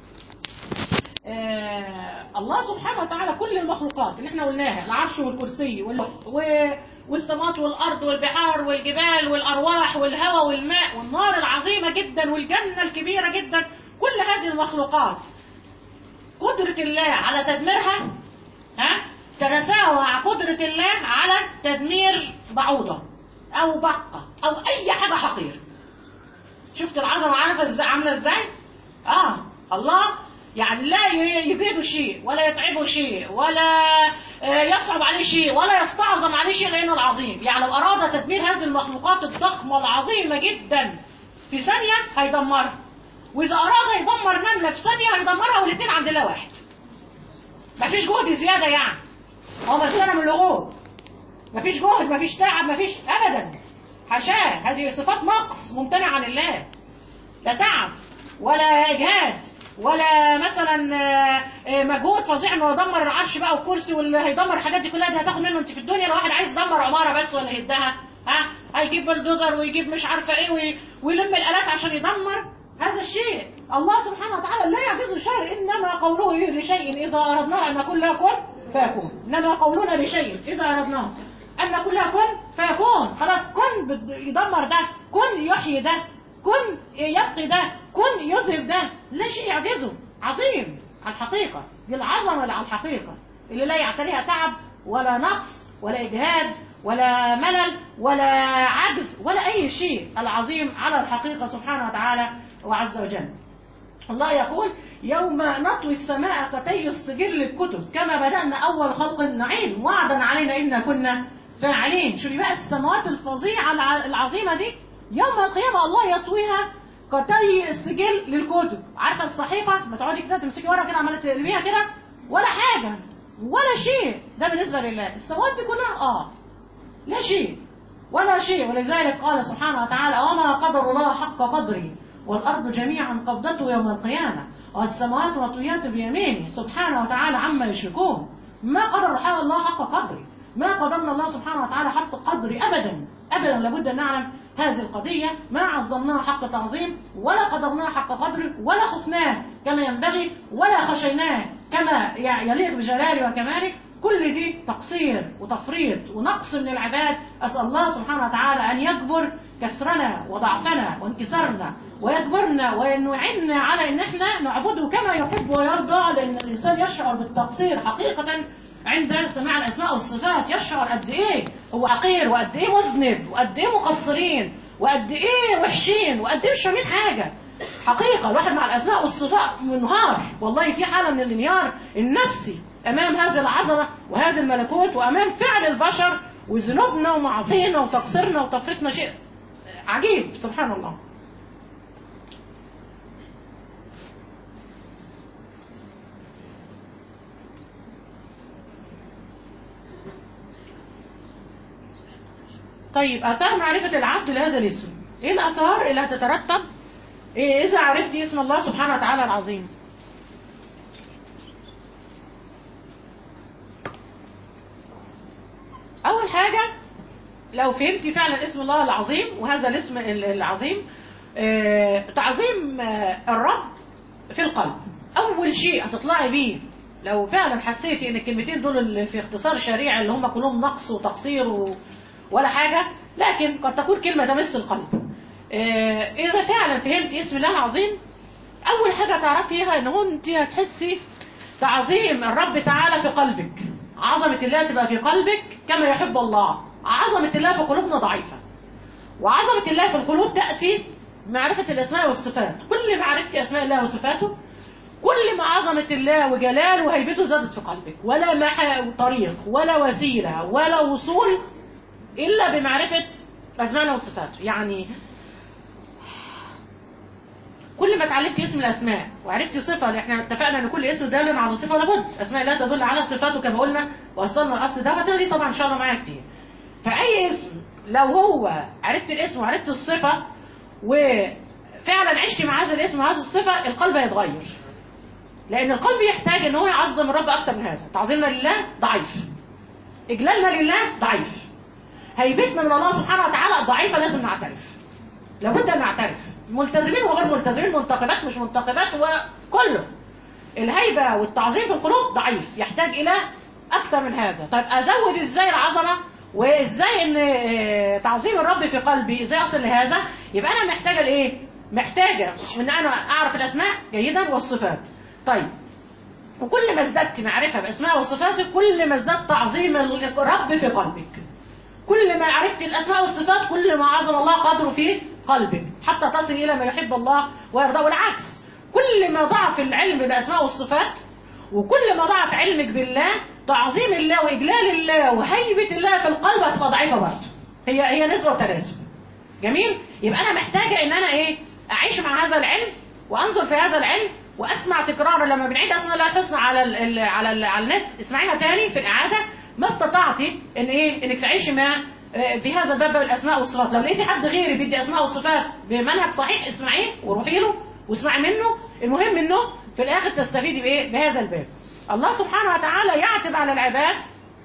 Speaker 1: آه الله سبحانه وتعالى كل المخلوقات اللي احنا قلناها العرش والكرسي وال... و... والسماوات والارض والبحار والجبال والارواح والهواء والماء والنار العظيمه جدا والجنه الكبيره جدا كل هذه المخلوقات قدرة الله على تدميرها ها تتساوى مع قدرة الله على تدمير بعوضة أو بقة أو أي حاجة حقير شفت العظمة عارفة ازاي عاملة ازاي؟ اه الله يعني لا ي- يجيده شيء ولا يتعبه شيء ولا آه، يصعب عليه شيء ولا يستعظم عليه شيء لأنه العظيم يعني لو أراد تدمير هذه المخلوقات الضخمة العظيمة جدا في ثانية هيدمرها وإذا أراد يدمر نملة في ثانية هيدمرها والاثنين عند الله واحد مفيش جهد زيادة يعني هو مسألة من الوجود مفيش جهد مفيش تعب مفيش أبدا حاشاه هذه صفات نقص ممتنع عن الله لا تعب ولا اجهاد ولا مثلا آه، آه، مجهود فظيع انه يدمر العرش بقى والكرسي واللي هيدمر الحاجات دي كلها دي هتاخد منه انت في الدنيا لو واحد عايز يدمر عماره بس ولا يهدها ها هيجيب بلدوزر ويجيب مش عارفه ايه وي- ويلم الالات عشان يدمر هذا الشيء الله سبحانه وتعالى لا يعجزه شيء انما قوله لشيء اذا اردناه ان نقول له كن فيكون انما قولنا لشيء اذا اردناه ان نقول له كن فيكون خلاص كن بد- يدمر ده كن يحيي ده كن يبقي ده كن يذهب ده لا شيء يعجزه عظيم على الحقيقة دي العظمة اللي على الحقيقة اللي لا يعتريها تعب ولا نقص ولا إجهاد ولا ملل ولا عجز ولا أي شيء العظيم على الحقيقة سبحانه وتعالى وعز وجل الله يقول يوم نطوي السماء كطي السجل للكتب كما بدأنا أول خلق نعيد وعدا علينا إنا كنا فاعلين شوفي بقى السماوات الفظيعة الع- العظيمة دي يوم القيامة الله يطويها كتي السجل للكتب عارفه الصحيفه ما تقعدي كده تمسكي ورقه كده عماله تقلبيها كده ولا حاجه ولا شيء ده بالنسبه لله السماوات دي كلها اه لا شيء ولا شيء ولذلك قال سبحانه وتعالى وما قدر الله حق قدره والأرض جميعا قبضته يوم القيامة والسماوات مطويات بيمينه سبحانه وتعالى عما يشركون ما قدر حال الله حق قدره ما قدرنا الله سبحانه وتعالى حق قدره أبدا أبدا لابد أن نعلم هذه القضية ما عظمناه حق تعظيم ولا قدرناه حق قدره ولا خفناه كما ينبغي ولا خشيناه كما يليق بجلاله وكماله كل دي تقصير وتفريط ونقص من العباد أسأل الله سبحانه وتعالى أن يجبر كسرنا وضعفنا وانكسارنا ويجبرنا وأن يعيننا على أن احنا نعبده كما يحب ويرضى لأن الإنسان يشعر بالتقصير حقيقة عند سماع الأسماء والصفات يشعر قد إيه هو حقير وقد إيه مذنب وقد إيه مقصرين وقد إيه وحشين وقد إيه مش فاهمين حاجة حقيقة الواحد مع الأسماء والصفات منهار والله في حالة من الانهيار النفسي أمام هذه العظمة وهذا الملكوت وأمام فعل البشر وذنوبنا ومعصينا وتقصيرنا وتفريطنا شيء عجيب سبحان الله طيب آثار معرفة العبد لهذا الاسم ايه الآثار اللي هتترتب إيه إذا عرفت اسم الله سبحانه وتعالى العظيم أول حاجة لو فهمتي فعلا اسم الله العظيم وهذا الاسم العظيم آه تعظيم آه الرب في القلب أول شيء هتطلعي بيه لو فعلا حسيتي ان الكلمتين دول اللي في اختصار شريعة اللي هم كلهم نقص وتقصير و... ولا حاجة لكن قد تكون كلمة تمس القلب آه إذا فعلا فهمت اسم الله العظيم أول حاجة تعرفيها إن هو أنت هتحسي تعظيم الرب تعالى في قلبك عظمة الله تبقى في قلبك كما يحب الله عظمة الله في قلوبنا ضعيفة وعظمة الله في القلوب تأتي معرفة الأسماء والصفات كل ما عرفتي أسماء الله وصفاته كل ما عظمة الله وجلاله وهيبته زادت في قلبك ولا محا طريق ولا وسيلة ولا وصول إلا بمعرفة أسماء وصفاته يعني كل ما اتعلمتي اسم الأسماء وعرفتي صفة اللي احنا اتفقنا ان كل اسم دال على صفة لابد أسماء لا تدل على صفاته كما قلنا وصلنا الأصل ده وتالي طبعا إن شاء الله معايا كتير فأي اسم لو هو عرفت الاسم وعرفت الصفة وفعلا عشتي مع هذا الاسم وهذه الصفة القلب هيتغير لأن القلب يحتاج ان هو يعظم الرب أكتر من هذا تعظيمنا لله ضعيف إجلالنا لله ضعيف هيبتنا من الله سبحانه وتعالى ضعيفة لازم نعترف لابد أن نعترف ملتزمين وغير ملتزمين منتقبات مش منتقبات وكله الهيبة والتعظيم في القلوب ضعيف يحتاج إلى أكثر من هذا طيب أزود إزاي العظمة وإزاي إن تعظيم الرب في قلبي إزاي أصل لهذا يبقى أنا محتاجة لإيه محتاجة إن أنا أعرف الأسماء جيدا والصفات طيب وكل ما ازددت معرفة بأسماء وصفاته كل ما ازددت تعظيم الرب في قلبك كل ما عرفت الأسماء والصفات كل ما عظم الله قدره في قلبك حتى تصل إلى ما يحب الله ويرضى والعكس كل ما ضعف العلم بأسماء والصفات وكل ما ضعف علمك بالله تعظيم الله وإجلال الله وهيبة الله في القلب هتبقى ضعيفة برضه هي هي نسبة وتناسب جميل يبقى أنا محتاجة إن أنا إيه أعيش مع هذا العلم وأنظر في هذا العلم وأسمع تكرارا لما بنعيد أسماء الله الحسنى على ال على ال على النت اسمعيها تاني في الإعادة ما استطعتي إن إيه إنك تعيشي مع في هذا الباب الأسماء والصفات لو لقيتي حد غيري بيدي أسماء وصفات بمنهج صحيح اسمعيه وروحي له واسمعي منه المهم انه في الاخر تستفيدي بايه بهذا الباب الله سبحانه وتعالى يعتب على العباد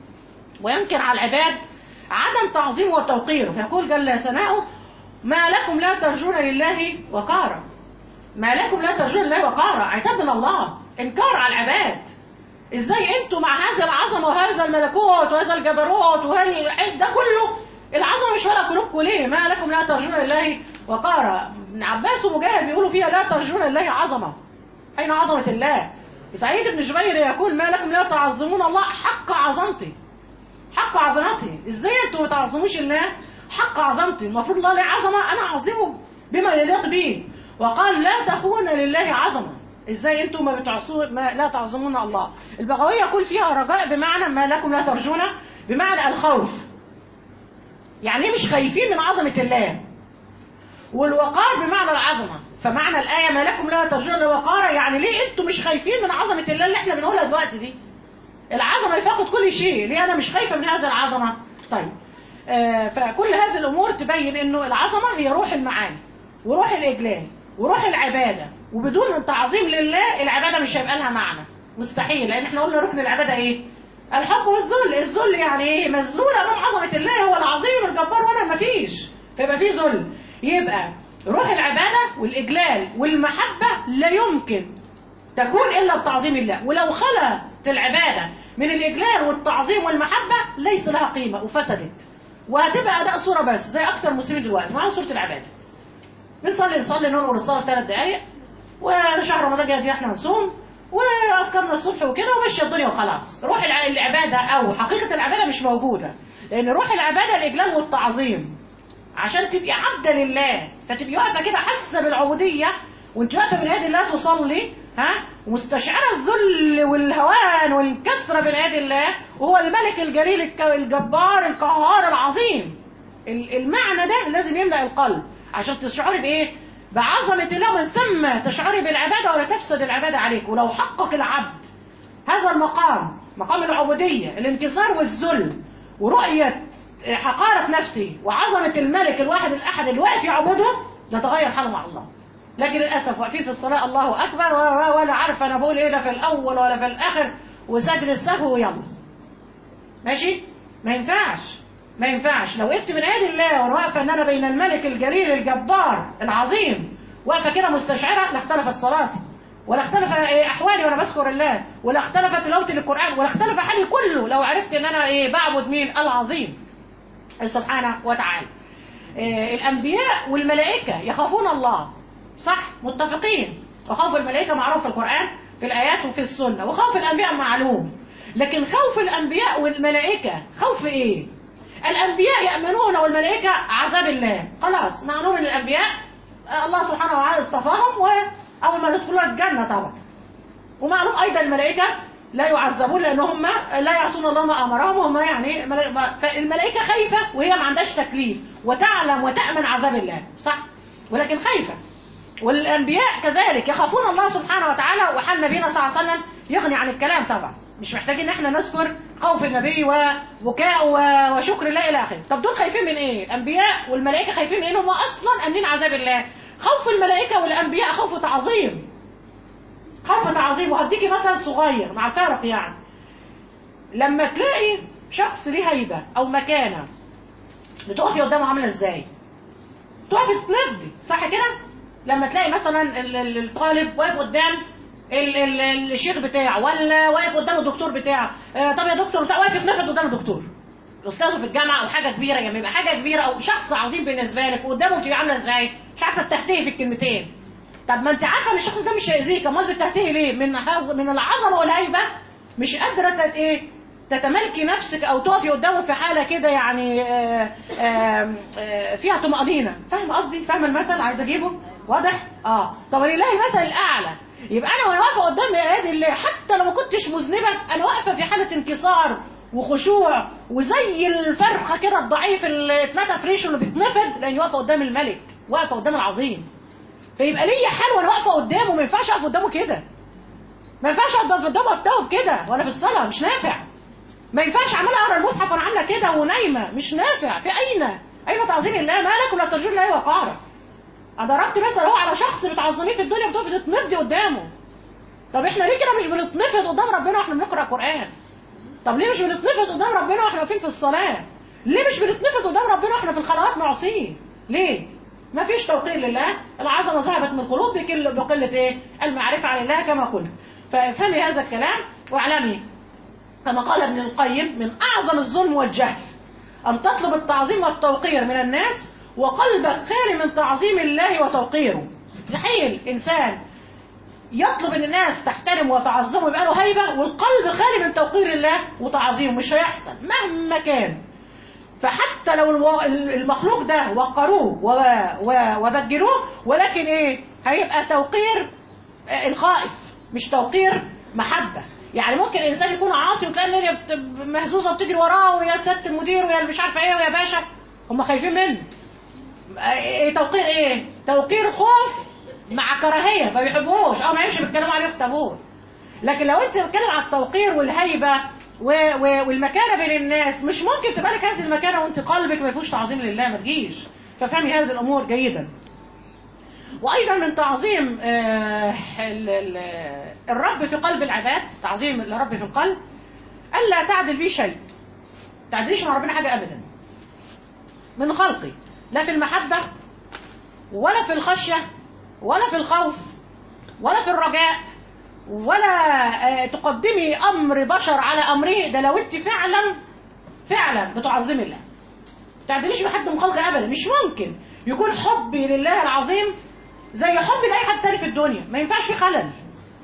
Speaker 1: وينكر على العباد عدم تعظيمه وتوقيره فيقول جل ثناؤه ما لكم لا ترجون لله وقارا ما لكم لا ترجون لله وقارا عتاب من الله انكار على العباد ازاي انتوا مع هذا العظمه وهذا الملكوت وهذا الجبروت وهذا ده كله العظمه مش فارقه قلوبكم ليه ما لكم لا ترجون لله وقارا ابن عباس ومجاهد بيقولوا فيها لا ترجون لله عظمه اين عظمه الله سعيد بن جبير يقول ما لكم لا تعظمون الله حق عظمتي حق عظمته ازاي انتوا ما تعظموش الله حق عظمتي المفروض الله له عظمه انا اعظمه بما يليق به وقال لا تخون لله عظمه ازاي انتوا ما بتعصوا ما لا تعظمون الله البغوي يقول فيها رجاء بمعنى ما لكم لا ترجون بمعنى الخوف يعني مش خايفين من عظمه الله
Speaker 2: والوقار بمعنى العظمه فمعنى الايه ما لكم لا ترجون وقارا يعني ليه انتوا مش خايفين من عظمه الله اللي احنا بنقولها دلوقتي دي العظمه يفقد كل شيء ليه انا مش خايفه من هذه العظمه طيب آه فكل هذه الامور تبين انه العظمه هي روح المعاني وروح الاجلال وروح العباده وبدون تعظيم لله العباده مش هيبقى لها معنى مستحيل لان احنا قلنا ركن العباده ايه الحب والذل الذل يعني ايه مذلول امام عظمه الله هو العظيم الجبار وانا مفيش فيبقى في ذل يبقى روح العباده والاجلال والمحبه لا يمكن تكون الا بتعظيم الله ولو خلت العباده من الاجلال والتعظيم والمحبه ليس لها قيمه وفسدت وهتبقى اداء صوره بس زي اكثر المسلمين دلوقتي معاهم صوره العباده بنصلي نصلي ننور الصلاه في ثلاث دقائق وشهر رمضان جاي احنا نصوم واذكرنا الصبح وكده ومشي الدنيا وخلاص روح العباده او حقيقه العباده مش موجوده لان روح العباده الاجلال والتعظيم عشان تبقي عبده لله فتبقي واقفه كده حاسه بالعبوديه وانت واقفه من يد الله تصلي ها ومستشعره الذل والهوان والكسره بين يد الله وهو الملك الجليل الجبار القهار العظيم المعنى ده لازم يملا القلب عشان تشعري بايه بعظمه الله ومن ثم تشعري بالعباده ولا تفسد العباده عليك ولو حقق العبد هذا المقام مقام العبوديه الانكسار والذل ورؤيه حقاره نفسه وعظمه الملك الواحد الاحد اللي واقف يعبده لتغير حاله مع الله لكن للاسف واقفين في الصلاه الله اكبر ولا عارف انا بقول ايه لا في الاول ولا في الاخر وساجد السهو ويلا ماشي ما ينفعش ما ينفعش لو وقفت من يد الله وانا واقفه ان انا بين الملك الجليل الجبار العظيم واقفه كده مستشعره لاختلفت صلاتي ولا اختلف احوالي وانا بذكر الله ولا اختلفت تلاوتي للقران ولا اختلف حالي كله لو عرفت ان انا ايه بعبد مين العظيم سبحانه وتعالى إيه الانبياء والملائكه يخافون الله صح متفقين وخوف الملائكه معروف في القران في الايات وفي السنه وخوف الانبياء معلوم لكن خوف الانبياء والملائكه خوف ايه الانبياء يامنون والملائكه عذاب الله خلاص معلوم ان الانبياء الله سبحانه وتعالى اصطفاهم واول ما يدخلوا الجنه طبعا ومعلوم ايضا الملائكه لا يعذبون لان هم لا يعصون الله ما امرهم وهم يعني فالملائكه خايفه وهي ما عندهاش تكليف وتعلم وتامن عذاب الله صح ولكن خايفه والانبياء كذلك يخافون الله سبحانه وتعالى وحال نبينا صلى الله عليه وسلم يغني عن الكلام طبعا مش محتاجين ان احنا نذكر خوف النبي وبكاء وشكر الله الى اخره طب دول خايفين من ايه الانبياء والملائكه خايفين من ايه هم اصلا امنين عذاب الله خوف الملائكه والانبياء خوف تعظيم خوف تعظيم وهديكي مثل صغير مع الفارق يعني لما تلاقي شخص ليه هيبه او مكانه بتقفي قدامه عامله ازاي تقفي تتنفضي صح كده لما تلاقي مثلا الطالب واقف قدام ال ال الشيخ بتاعه ولا واقف قدام الدكتور بتاعه آه طب يا دكتور واقف يتنفض قدام الدكتور استاذه في الجامعه او حاجه كبيره يعني يبقى حاجه كبيره او شخص عظيم بالنسبه لك وقدامه تبقى عامله ازاي مش عارفه تهتهي في الكلمتين طب ما انت عارفه ان الشخص ده مش هيأذيك امال بتهتهي ليه من من العظمه والهيبه مش قادره تت ايه تتملكي نفسك او تقفي قدامه في حاله كده يعني آآ آآ فيها طمأنينة فاهم قصدي فاهم المثل عايز اجيبه واضح اه طب لله المثل الاعلى يبقى انا وانا واقفه قدام ايادي الله حتى لو ما كنتش مذنبه انا واقفه في حاله انكسار وخشوع وزي الفرخه كده الضعيف اللي اتنتف ريشه اللي بيتنفض لاني واقفه قدام الملك واقفه قدام العظيم فيبقى ليا حال وانا واقفه قدامه ما ينفعش اقف قدامه كده ما ينفعش اقف قدامه اتوب كده وانا في الصلاه مش نافع ما ينفعش اعمل اقرا المصحف وانا عامله كده ونايمه مش نافع في اين اين تعظيم الله مالك ولا ترجون الله وقارا انا ضربت مثلا هو على شخص بتعظميه في الدنيا بتقفي تتنفضي قدامه طب احنا ليه كده مش بنتنفض قدام ربنا واحنا بنقرا قران طب ليه مش بنتنفض قدام ربنا واحنا واقفين في الصلاه ليه مش بنتنفض قدام ربنا واحنا في الخلوات نعصيه ليه ما فيش توقير لله العظمه ذهبت من القلوب بكل بقله ايه المعرفه عن الله كما قلت فافهمي هذا الكلام واعلمي كما قال ابن القيم من اعظم الظلم والجهل ان تطلب التعظيم والتوقير من الناس وقلبك خالي من تعظيم الله وتوقيره مستحيل انسان يطلب ان الناس تحترم وتعظمه يبقى له هيبه والقلب خالي من توقير الله وتعظيمه مش هيحصل مهما كان فحتى لو المخلوق ده وقروه وبجلوه ولكن ايه هيبقى توقير الخائف مش توقير محبه يعني ممكن الانسان يكون عاصي وتلاقي الدنيا مهزوزه وبتجري وراه ويا سياده المدير ويا مش عارفه ايه ويا باشا هم خايفين منه إيه توقير ايه توقير خوف مع كراهيه ما بيحبوش او ما يمشي بيتكلموا عليه يختبوه لكن لو انت بتتكلم على التوقير والهيبه و... و... والمكانه بين الناس مش ممكن تبقى لك هذه المكانه وانت قلبك ما فيهوش تعظيم لله ما تجيش ففهمي هذه الامور جيدا وايضا من تعظيم آه، ال- ال- الرب في قلب العباد تعظيم الرب في القلب الا تعدل به شيء تعدلش مع ربنا حاجه ابدا من خلقي لا في المحبه ولا في الخشيه ولا في الخوف ولا في الرجاء ولا آه، تقدمي امر بشر على امره ده لو انت فعلا فعلا بتعظمي الله تعدليش بحد من خلقه ابدا مش ممكن يكون حبي لله العظيم زي حبي لاي حد تاني في الدنيا ما ينفعش في خلل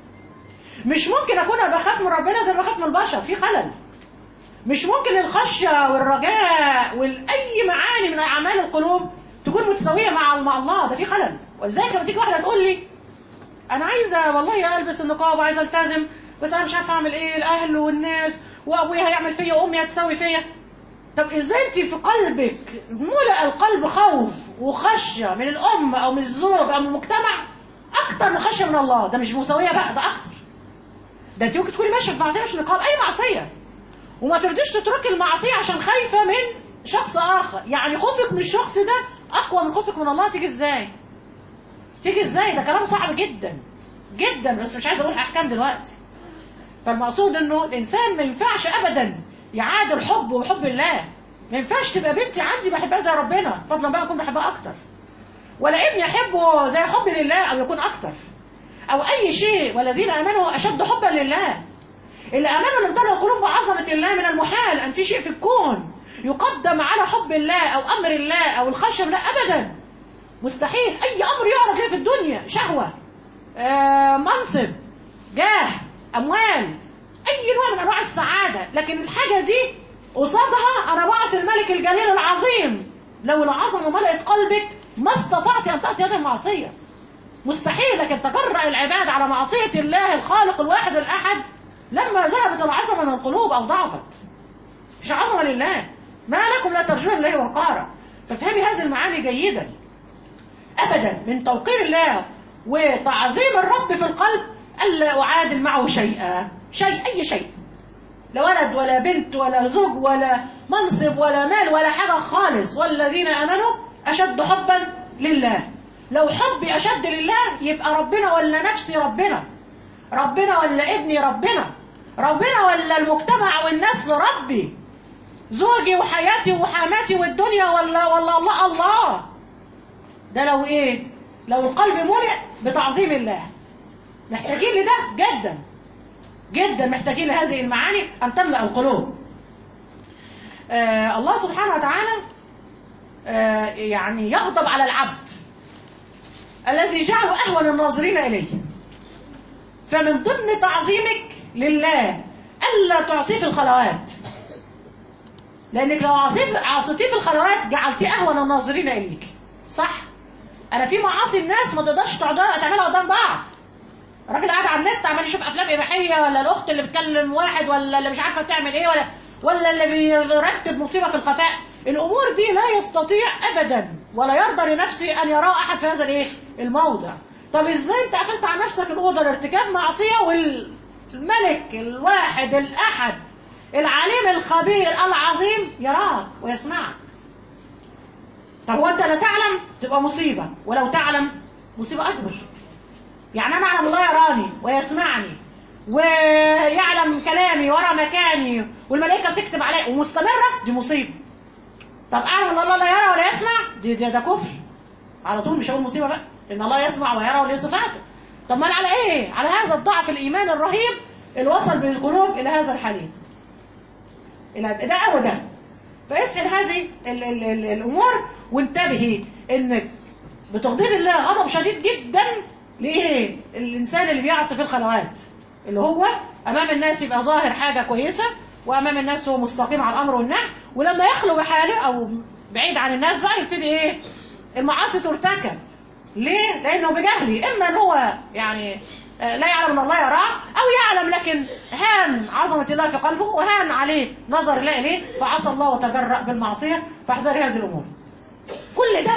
Speaker 2: مش ممكن اكون أنا بخاف من ربنا زي ما بخاف من البشر في خلل مش ممكن الخشيه والرجاء واي معاني من اعمال القلوب تكون متساويه مع مع الله ده في خلل ولذلك لما تيجي واحده تقول لي انا عايزه والله البس النقاب وعايزه التزم بس انا مش عارفه اعمل ايه الاهل والناس وابويا هيعمل فيا وامي هتسوي فيا طب ازاي انت في قلبك ملأ القلب خوف وخشيه من الام او من الزوج او من المجتمع اكتر من خشيه من الله ده مش مساويه بقى ده اكتر ده انت ممكن تكوني ماشيه في معصيه مش نقاب اي معصيه وما ترضيش تتركي المعصيه عشان خايفه من شخص اخر يعني خوفك من الشخص ده اقوى من خوفك من الله تيجي ازاي تيجي ازاي ده كلام صعب جدا جدا بس مش عايز اقول احكام دلوقتي فالمقصود انه الانسان ما ينفعش ابدا يعادل حبه وحب الله ما ينفعش تبقى بنتي عندي بحبها زي ربنا فضلا بقى اكون بحبها اكتر ولا ابني يحبه زي حبي لله او يكون اكتر او اي شيء والذين امنوا اشد حبا لله اللي امنوا اللي امتلأوا القلوب بعظمه الله من المحال ان في شيء في الكون يقدم على حب الله او امر الله او الخشيه لا ابدا مستحيل اي امر يعرض ليه في الدنيا شهوه آه منصب جاه اموال اي نوع من انواع السعاده لكن الحاجه دي قصادها انا بعث الملك الجليل العظيم لو العظمه ملأت قلبك ما استطعت ان تاتي هذه المعصيه مستحيل لكن تجرأ العباد على معصيه الله الخالق الواحد الاحد لما ذهبت العظمه من القلوب او ضعفت مش عظمه لله ما لكم لا ترجون الله وقارا فافهمي هذه المعاني جيدا ابدا من توقير الله وتعظيم الرب في القلب الا اعادل معه شيئا شيء اي شيء لا ولد ولا بنت ولا زوج ولا منصب ولا مال ولا حاجه خالص والذين امنوا اشد حبا لله لو حبي اشد لله يبقى ربنا ولا نفسي ربنا ربنا ولا ابني ربنا ربنا ولا المجتمع والناس ربي زوجي وحياتي وحماتي والدنيا ولا ولا الله الله ده لو ايه لو القلب ملئ بتعظيم الله محتاجين لده جدا جدا محتاجين لهذه المعاني ان تملا القلوب آه الله سبحانه وتعالى آه يعني يغضب على العبد الذي جعله اهون الناظرين اليه فمن ضمن تعظيمك لله الا تعصيه في الخلوات لانك لو عصيت عصيتيه في الخلوات جعلتيه اهون الناظرين اليك صح انا في معاصي الناس ما تقدرش تقعدها تعملها قدام بعض الراجل قاعد على النت عمال يشوف افلام اباحيه ولا الاخت اللي بتكلم واحد ولا اللي مش عارفه تعمل ايه ولا ولا اللي بيرتب مصيبه في الخفاء الامور دي لا يستطيع ابدا ولا يرضى لنفسه ان يراه احد في هذا الايه الموضع طب ازاي انت قفلت على نفسك الاوضه لارتكاب معصيه والملك الواحد الاحد العليم الخبير العظيم يراك ويسمعك طب هو انت لا تعلم تبقى مصيبه ولو تعلم مصيبه اكبر يعني انا اعلم الله يراني ويسمعني ويعلم كلامي ورا مكاني والملائكه بتكتب علي ومستمره دي مصيبه طب اعلم ان الله لا يرى ولا يسمع دي, دي ده كفر على طول مش هقول مصيبه بقى ان الله يسمع ويرى وليه صفاته طب ما على ايه على هذا الضعف الايمان الرهيب اللي وصل بالقلوب الى هذا الحديث الى ده او ده فاسال هذه ال ال ال الامور وانتبهي انك بتغضب الله غضب شديد جدا ليه الانسان اللي بيعصي في الخلوات اللي هو امام الناس يبقى ظاهر حاجه كويسه وامام الناس هو مستقيم على الامر والنهي ولما يخلو بحاله او بعيد عن الناس بقى يبتدي ايه المعاصي ترتكب ليه لانه بجهله اما ان هو يعني لا يعلم ان الله يراه او يعلم لكن هان عظمه الله في قلبه وهان عليه نظر الله اليه فعصى الله وتجرأ بالمعصيه فاحذري هذه الامور كل ده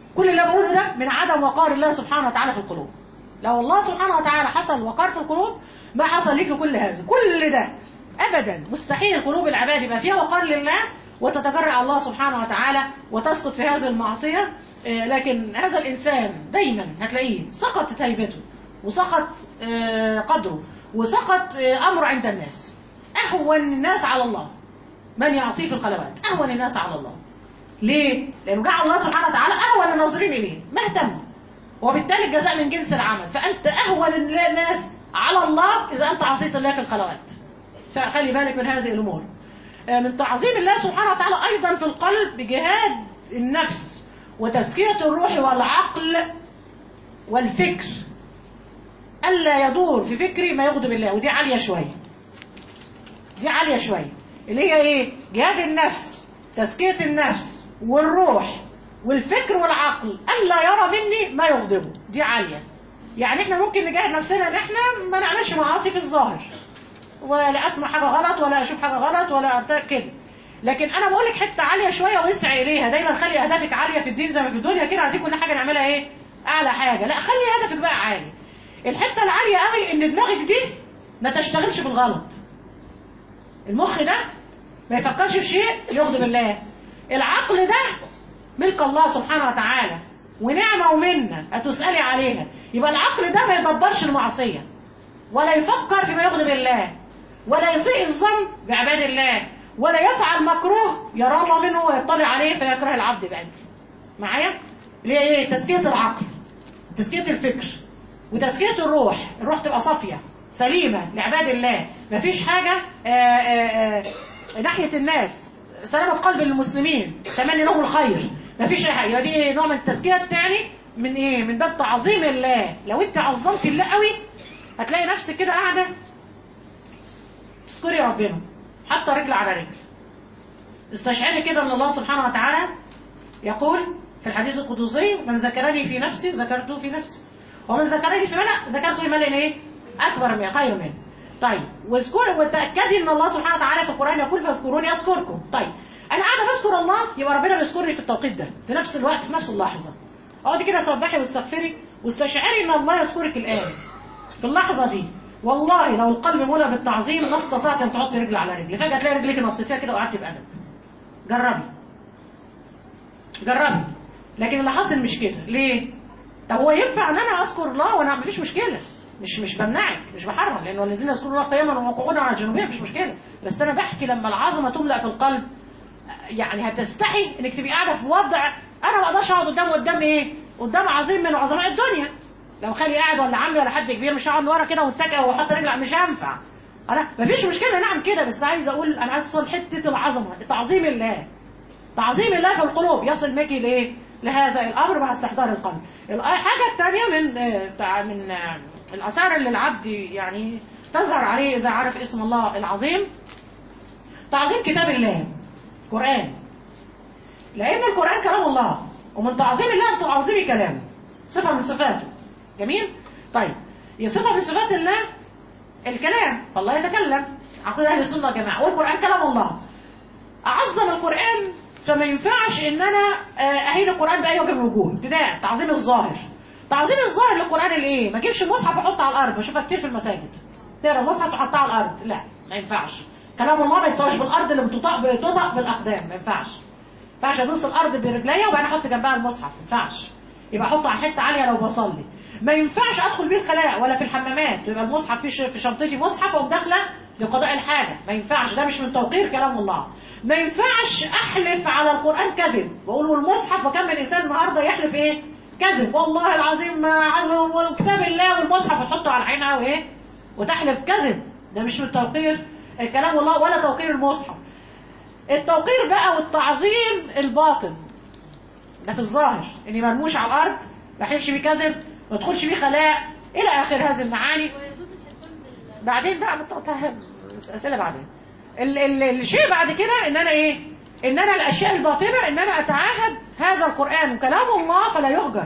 Speaker 2: كل اللي بقوله ده من عدم وقار الله سبحانه وتعالى في القلوب لو الله سبحانه وتعالى حصل وقار في القلوب ما حصل لك كل هذا كل ده ابدا مستحيل قلوب العباد يبقى فيها وقار لله وتتجرأ الله سبحانه وتعالى وتسقط في هذه المعصية آه، لكن هذا الإنسان دايما هتلاقيه سقطت هيبته وسقط آه، قدره وسقط آه، أمره عند الناس أهون الناس على الله من يعصيه في القلبات أهون الناس على الله ليه؟ لأنه جعل الله سبحانه وتعالى أهون الناظرين إليه ما اهتم وبالتالي الجزاء من جنس العمل فأنت أهون الناس على الله إذا أنت عصيت الله في الخلوات فخلي بالك من هذه الأمور آه، من تعظيم الله سبحانه وتعالى أيضا في القلب بجهاد النفس وتزكية الروح والعقل والفكر ألا يدور في فكري ما يغضب الله ودي عالية شوية دي عالية شوية اللي هي ايه جهاد النفس تزكية النفس والروح والفكر والعقل ألا يرى مني ما يغضبه دي عالية يعني احنا ممكن نجاهد نفسنا ان احنا ما نعملش معاصي في الظاهر ولا اسمع حاجة غلط ولا اشوف حاجة غلط ولا بتاع كده لكن انا بقول لك حته عاليه شويه واسعي اليها دايما خلي اهدافك عاليه في الدين زي ما في الدنيا كده عايزين كل حاجه نعملها ايه اعلى حاجه لا خلي هدفك بقى عالي الحته العاليه قوي ان دماغك دي ما تشتغلش بالغلط المخ ده ما يفكرش في شيء يغضب الله العقل ده ملك الله سبحانه وتعالى ونعمه ومنه هتسالي عليها يبقى العقل ده ما يدبرش المعصيه ولا يفكر فيما يغضب الله ولا يسيء الظن بعباد الله ولا يفعل مكروه يرى الله منه ويطلع عليه فيكره العبد بقلبه معايا اللي هي ايه تزكيه العقل تزكيه الفكر وتزكيه الروح الروح تبقى صافيه سليمه لعباد الله مفيش حاجه آآ آآ ناحيه الناس سلامه قلب المسلمين تمني لهم الخير مفيش اي حاجه يبقى دي نوع من التزكيه الثاني من ايه من باب تعظيم الله لو انت عظمت الله قوي هتلاقي نفسك كده قاعده تذكري ربنا حتى رجل على رجل استشعري كده ان الله سبحانه وتعالى يقول في الحديث القدسي من ذكرني في نفسي ذكرته في نفسي ومن ذكرني في ملأ ذكرته في ملأ ايه اكبر من خير منه طيب واذكري وتاكدي ان الله سبحانه وتعالى في القران يقول فاذكروني اذكركم طيب انا قاعده بذكر الله يبقى ربنا بيذكرني في التوقيت ده في نفس الوقت في نفس اللحظه اقعدي كده سبحي واستغفري واستشعري ان الله يذكرك الان في اللحظه دي والله لو القلب مولى بالتعظيم ما استطعت ان تحط رجل على رجل فجاه تلاقي رجلك نطيتيها كده وقعدتي بادب جربي جربي لكن اللي حاصل مش كده ليه طب هو ينفع ان انا اذكر الله وانا مفيش مشكله مش مش بمنعك مش بحرم لانه الذين يذكرون الله قياما وقعودا على جنوبهم مفيش مشكله بس انا بحكي لما العظمه تملا في القلب يعني هتستحي انك تبقي قاعده في وضع انا ما اقدرش اقعد قدام قدام ايه قدام عظيم من عظماء الدنيا لو خالي قاعد ولا عمي ولا حد كبير مش هقعد ورا كده واتكئ واحط رجلي مش هينفع انا مفيش مشكله نعم كده بس عايز اقول انا عايز اوصل حته العظمه تعظيم الله تعظيم الله في القلوب يصل بك لايه لهذا الامر مع استحضار القلب الحاجه الثانيه من آه من آه الاثار اللي العبد يعني تظهر عليه اذا عرف اسم الله العظيم تعظيم كتاب الله القران لان القران كلام الله ومن تعظيم الله ان تعظمي كلامه صفه من صفاته جميل طيب هي صفه من صفات الله الكلام فالله يتكلم عقيده اهل السنه يا جماعه والقران كلام الله اعظم القران فما ينفعش ان انا اهين القران باي وجه من الوجوه ابتداء تعظيم الظاهر تعظيم الظاهر للقران الايه ما اجيبش المصحف واحطه على الارض بشوفها كتير في المساجد تقرا المصحف وتحطها على الارض لا ما ينفعش كلام الله ما يستواش بالارض اللي بتطأ بتطأ بالاقدام ما ينفعش ما ينفعش ادوس الارض برجليا وبعدين احط جنبها المصحف ما ينفعش يبقى احطه على حته عاليه لو بصلي ما ينفعش ادخل بيه الخلاء ولا في الحمامات يبقى المصحف في في شنطتي مصحف واقوم داخله لقضاء الحاجه ما ينفعش ده مش من توقير كلام الله ما ينفعش احلف على القران كذب واقول والمصحف وكم من انسان النهارده يحلف ايه كذب والله العظيم ما كتاب الله والمصحف وتحطه على عينها وايه وتحلف كذب ده مش من توقير كلام الله ولا توقير المصحف التوقير بقى والتعظيم الباطن ده في الظاهر اني مرموش على الارض ما احلفش بيه كذب ما ادخلش بيه خلاء الى اخر هذه المعاني بعدين بقى متفهم اسئله بعدين ال ال الشيء بعد كده ان انا ايه ان انا الاشياء الباطنه ان انا اتعاهد هذا القران وكلام الله فلا يهجر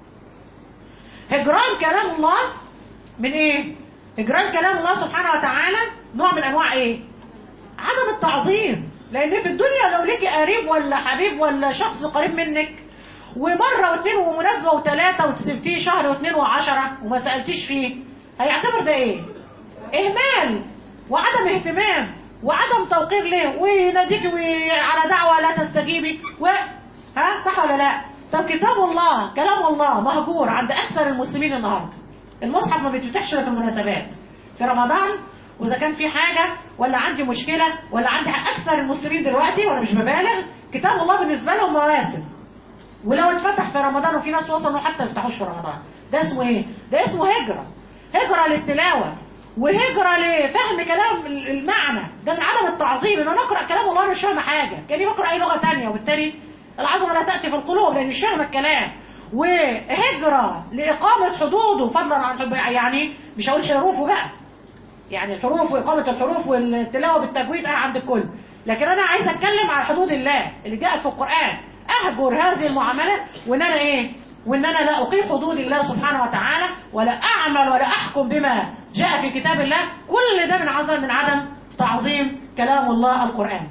Speaker 2: هجران كلام الله من ايه هجران كلام الله سبحانه وتعالى نوع من انواع ايه عدم التعظيم لان في الدنيا لو ليكي قريب ولا حبيب ولا شخص قريب منك ومره واثنين ومناسبه وثلاثه وسبتيه شهر واثنين وعشره وما سالتيش فيه هيعتبر ده ايه؟ اهمال وعدم اهتمام وعدم توقير ليه ويناديك على دعوه لا تستجيبي و ها صح ولا لا؟ طب كتاب الله كلام الله مهجور عند اكثر المسلمين النهارده المصحف ما بيتفتحش الا في المناسبات في رمضان واذا كان في حاجه ولا عندي مشكله ولا عندي اكثر المسلمين دلوقتي وانا مش ببالغ كتاب الله بالنسبه لهم مواسم ولو اتفتح في رمضان وفي ناس وصلوا حتى ما يفتحوش في رمضان ده اسمه ايه ده اسمه هجره هجره للتلاوه وهجره لفهم كلام المعنى ده من عدم التعظيم ان انا اقرا كلام الله مش فاهمه حاجه كاني بقرا اي لغه ثانيه وبالتالي العظمه لا تاتي في القلوب لان مش فاهمه الكلام وهجره لاقامه حدوده فضلا عن يعني مش هقول حروفه بقى يعني الحروف وإقامة الحروف والتلاوة بالتجويد أنا عند الكل لكن أنا عايز أتكلم على حدود الله اللي جاءت في القرآن أهجر هذه المعاملة وإن أنا إيه وإن أنا لا أقيم حدود الله سبحانه وتعالى ولا أعمل ولا أحكم بما جاء في كتاب الله كل ده من عدم من عدم تعظيم كلام الله القرآن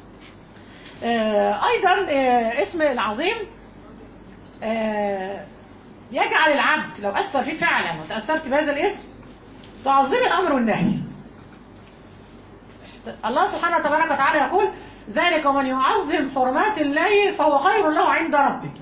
Speaker 2: آه أيضا آه اسم العظيم آه يجعل العبد لو أثر فيه فعلا وتأثرت بهذا الاسم تعظيم الأمر والنهي الله سبحانه تبارك وتعالى يقول ذلك ومن يعظم حرمات الله فهو خير له عند ربه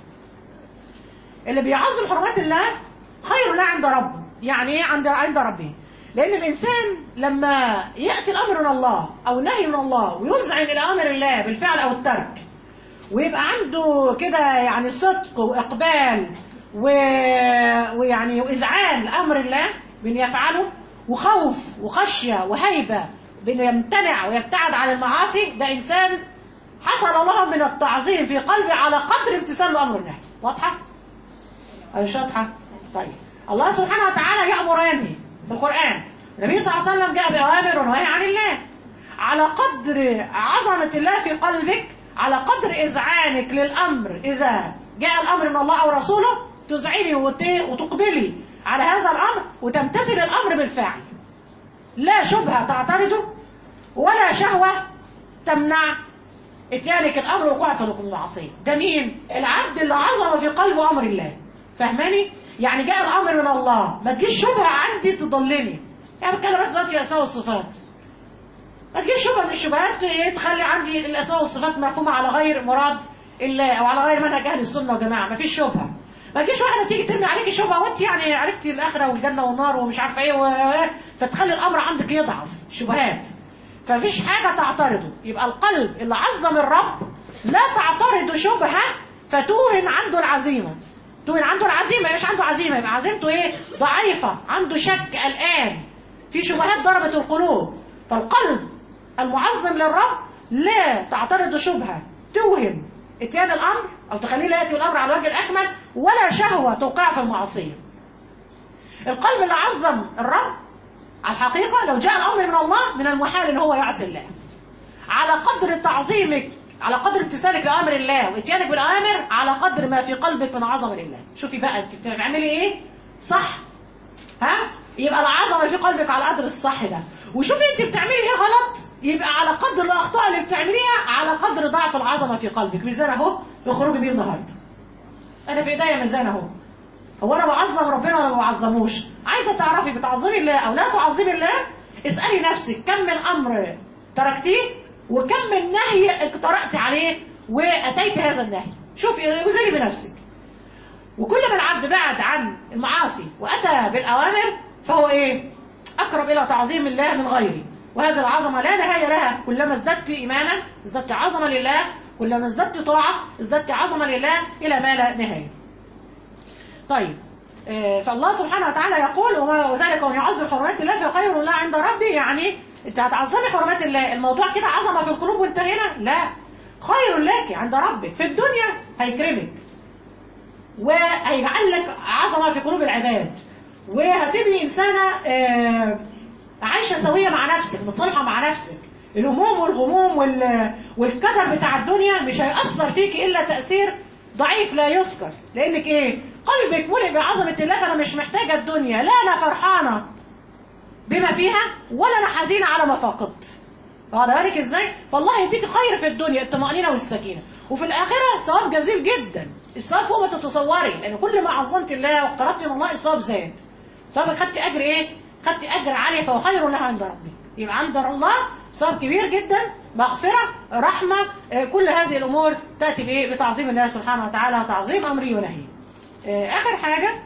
Speaker 2: اللي بيعظم حرمات الله خير له عند ربه يعني ايه عند عند ربه لان الانسان لما ياتي الامر من الله او نهي من الله ويذعن الى امر الله بالفعل او الترك ويبقى عنده كده يعني صدق واقبال و... ويعني واذعان لامر الله بان يفعله وخوف وخشيه وهيبه بانه يمتنع ويبتعد عن المعاصي ده انسان حصل له من التعظيم في قلبه على قدر امتثال امر النهي واضحه ولا مش واضحه طيب الله سبحانه وتعالى يامر وينهي في القران النبي صلى الله عليه وسلم جاء باوامر ونهي عن الله على قدر عظمه الله في قلبك على قدر اذعانك للامر اذا جاء الامر من الله او رسوله تذعني وتقبلي على هذا الامر وتمتثل الامر بالفعل لا شبهه تعترضه ولا شهوه تمنع اتيانك الامر وقوع في المعصيه ده مين العبد اللي عظم في قلبه امر الله فاهماني يعني جاء الامر من الله ما تجيش شبهه عندي تضلني يعني بتكلم بس دلوقتي الاسماء والصفات ما تجيش شبهه من الشبهات ايه تخلي عندي الاسماء والصفات مفهومه على غير مراد الله او على غير منهج اهل السنه والجماعه ما فيش شبهه ما تجيش واحده تيجي ترمي عليك شبهه وانت يعني عرفتي الاخره والجنه والنار ومش عارفه ايه و... فتخلي الامر عندك يضعف شبهات فمفيش حاجه تعترضه يبقى القلب اللي عظم الرب لا تعترض شبهه فتوهن عنده العزيمه توهن عنده العزيمه ايش عنده عزيمه يبقى عزيمته ايه ضعيفه عنده شك قلقان في شبهات ضربت القلوب فالقلب المعظم للرب لا تعترض شبهه توهم اتيان الامر او تخليه لا ياتي الامر على الوجه الاكمل ولا شهوه توقع في المعصيه القلب اللي عظم الرب على الحقيقه لو جاء الامر من الله من المحال ان هو يعصي الله على قدر تعظيمك على قدر امتثالك لامر الله واتيانك بالاوامر على قدر ما في قلبك من عظمه لله شوفي بقى انت بتعملي ايه صح ها يبقى العظمه في قلبك على قدر الصح ده وشوفي انت بتعملي ايه غلط يبقى على قدر الاخطاء اللي بتعمليها على قدر ضعف العظمه في قلبك ميزان اهو في خروج بيه النهارده انا في ايديا ميزان اهو هو انا بعظم ربنا ولا ما بعظموش عايزه تعرفي بتعظمي الله او لا تعظمي الله اسالي نفسك كم من امر تركتيه وكم من نهي اقترأت عليه واتيت هذا النهي شوفي وزني بنفسك وكل ما العبد بعد عن المعاصي واتى بالاوامر فهو ايه اقرب الى تعظيم الله من غيره وهذه العظمة لا نهاية لها كلما ازددت إيمانا ازددت عظمة لله كلما ازددت طاعة ازددت عظمة لله إلى ما لا نهاية طيب فالله سبحانه وتعالى يقول وذلك ومن يعظم حرمات الله فخير الله عند ربي يعني انت هتعظمي حرمات الله الموضوع كده عظمة في القلوب وانتهينا لا خير لك عند ربك في الدنيا هيكرمك وهيجعل لك عظمة في قلوب العباد وهتبقي إنسانة آه عايشة سوية مع نفسك متصالحة مع نفسك الهموم والغموم وال... والكدر بتاع الدنيا مش هيأثر فيك إلا تأثير ضعيف لا يذكر لأنك إيه قلبك ملئ بعظمة الله فأنا مش محتاجة الدنيا لا أنا فرحانة بما فيها ولا أنا حزينة على ما فقدت واخد بالك ازاي؟ فالله يديك خير في الدنيا الطمأنينة والسكينة وفي الآخرة ثواب جزيل جدا الثواب فوق ما تتصوري لان كل ما عظمت الله واقتربت من الله الثواب زاد ثوابك خدت اجر ايه خدت اجر عالي فهو خير لها عند ربك يبقى عند الله ثواب كبير جدا مغفرة رحمة آه، كل هذه الأمور تأتي بإيه؟ بتعظيم الله سبحانه وتعالى وتعظيم أمره ونهيه آه، آخر حاجة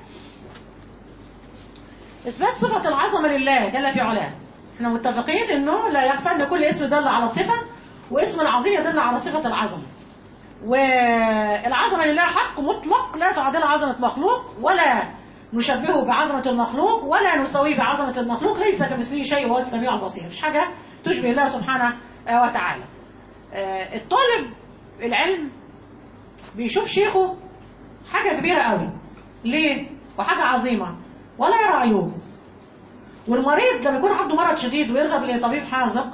Speaker 2: إثبات صفة العظمة لله جل في علاه احنا متفقين انه لا يخفى ان كل اسم دل على صفة واسم العظيم يدل على صفة العظمة والعظمة لله حق مطلق لا تعادل عظمة مخلوق ولا نشبهه بعظمة المخلوق ولا نسويه بعظمة المخلوق ليس كمثله شيء وهو السميع البصير مش حاجة تشبه الله سبحانه آه، وتعالى آه، الطالب العلم بيشوف شيخه حاجة كبيرة قوي ليه؟ وحاجة عظيمة ولا يرى عيوبه والمريض لما يكون عنده مرض شديد ويذهب لطبيب حاذق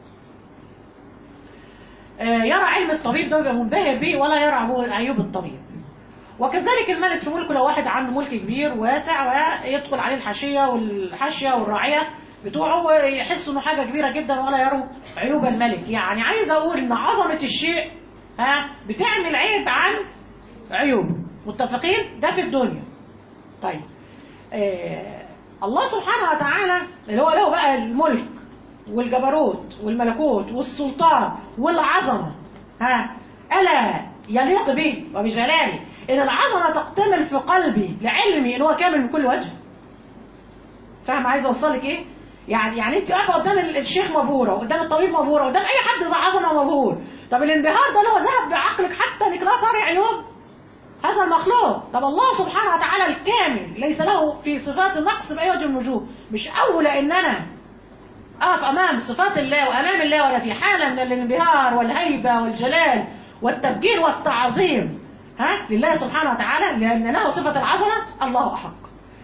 Speaker 2: آه، يرى علم الطبيب ده ويبقى منبهر بيه ولا يرى عيوب- عيوب الطبيب وكذلك الملك في ملكه لو واحد عنده ملك كبير واسع ويدخل عليه الحاشية والحاشية والراعية بتوعه ويحس انه حاجة كبيرة جدا ولا يروا عيوب الملك يعني عايز اقول ان عظمة الشيء ها بتعمل عيب عن عيوبه متفقين ده في الدنيا طيب آه الله سبحانه وتعالى اللي هو له بقى الملك والجبروت والملكوت والسلطان والعظمة ها ألا يليق به وبجلاله إن العظمة تقتمل في قلبي لعلمي إن هو كامل من كل وجه فاهم عايز أوصلك إيه؟ يعني يعني أنت واقفة قدام الشيخ مبهورة وقدام الطبيب مبهورة قدام أي حد ذا عظمة مبهور طب الانبهار ده اللي هو ذهب بعقلك حتى إنك لا ترى عيوب هذا المخلوق طب الله سبحانه وتعالى الكامل ليس له في صفات النقص بأي وجه من الوجوه مش أولى إن أنا أقف أمام صفات الله وأمام الله ولا في حالة من الانبهار والهيبة والجلال والتبجير والتعظيم ها لله سبحانه وتعالى لأن له صفة العظمة الله أحق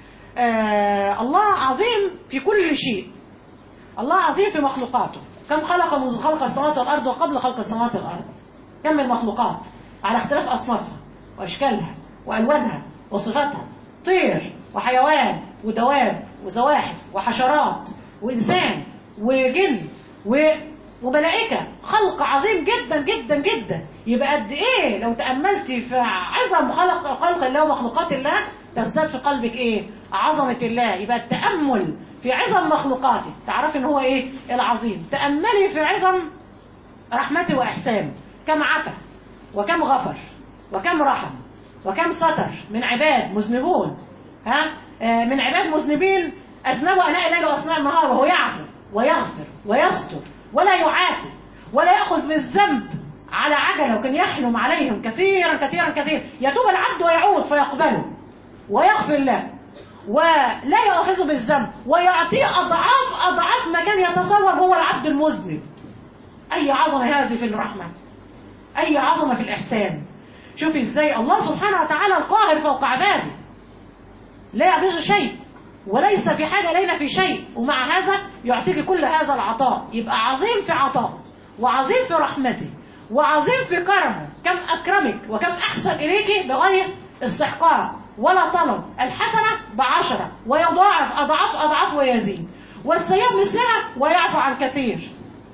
Speaker 2: آه الله عظيم في كل شيء الله عظيم في مخلوقاته كم خلق منذ خلق السماوات والأرض وقبل خلق السماوات والأرض كم من مخلوقات على اختلاف أصنافها وأشكالها وألوانها وصفاتها طير وحيوان ودواب وزواحف وحشرات وإنسان وجن و... وملائكة خلق عظيم جدا جدا جدا يبقى قد ايه لو تأملتي في عظم خلق خلق الله ومخلوقات الله تزداد في قلبك ايه عظمة الله يبقى التأمل في عظم مخلوقاته تعرفي ان هو ايه العظيم تأملي في عظم رحمته وإحسانه كم عفا وكم غفر وكم رحم وكم ستر من عباد مذنبون ها آه من عباد مذنبين أذنبوا أناء الليل وأثناء النهار وهو يعفو ويغفر ويستر ولا يعاتب ولا يأخذ بالذنب على عجلة وكان يحلم عليهم كثيرا كثيرا كثيرا يتوب العبد ويعود فيقبله ويغفر له ولا يأخذه بالذنب ويعطيه أضعاف أضعاف ما كان يتصور هو العبد المذنب أي عظمة هذه في الرحمة أي عظمة في الإحسان شوفي إزاي الله سبحانه وتعالى القاهر فوق عباده لا يعجزه شيء وليس في حاجة لينا في شيء ومع هذا يعطيك كل هذا العطاء يبقى عظيم في عطاء وعظيم في رحمته وعظيم في كرمه كم أكرمك وكم أحسن إليك بغير استحقاق ولا طلب الحسنة بعشرة ويضاعف أضعاف أضعاف ويزيد والسيئة مثلها ويعفو عن كثير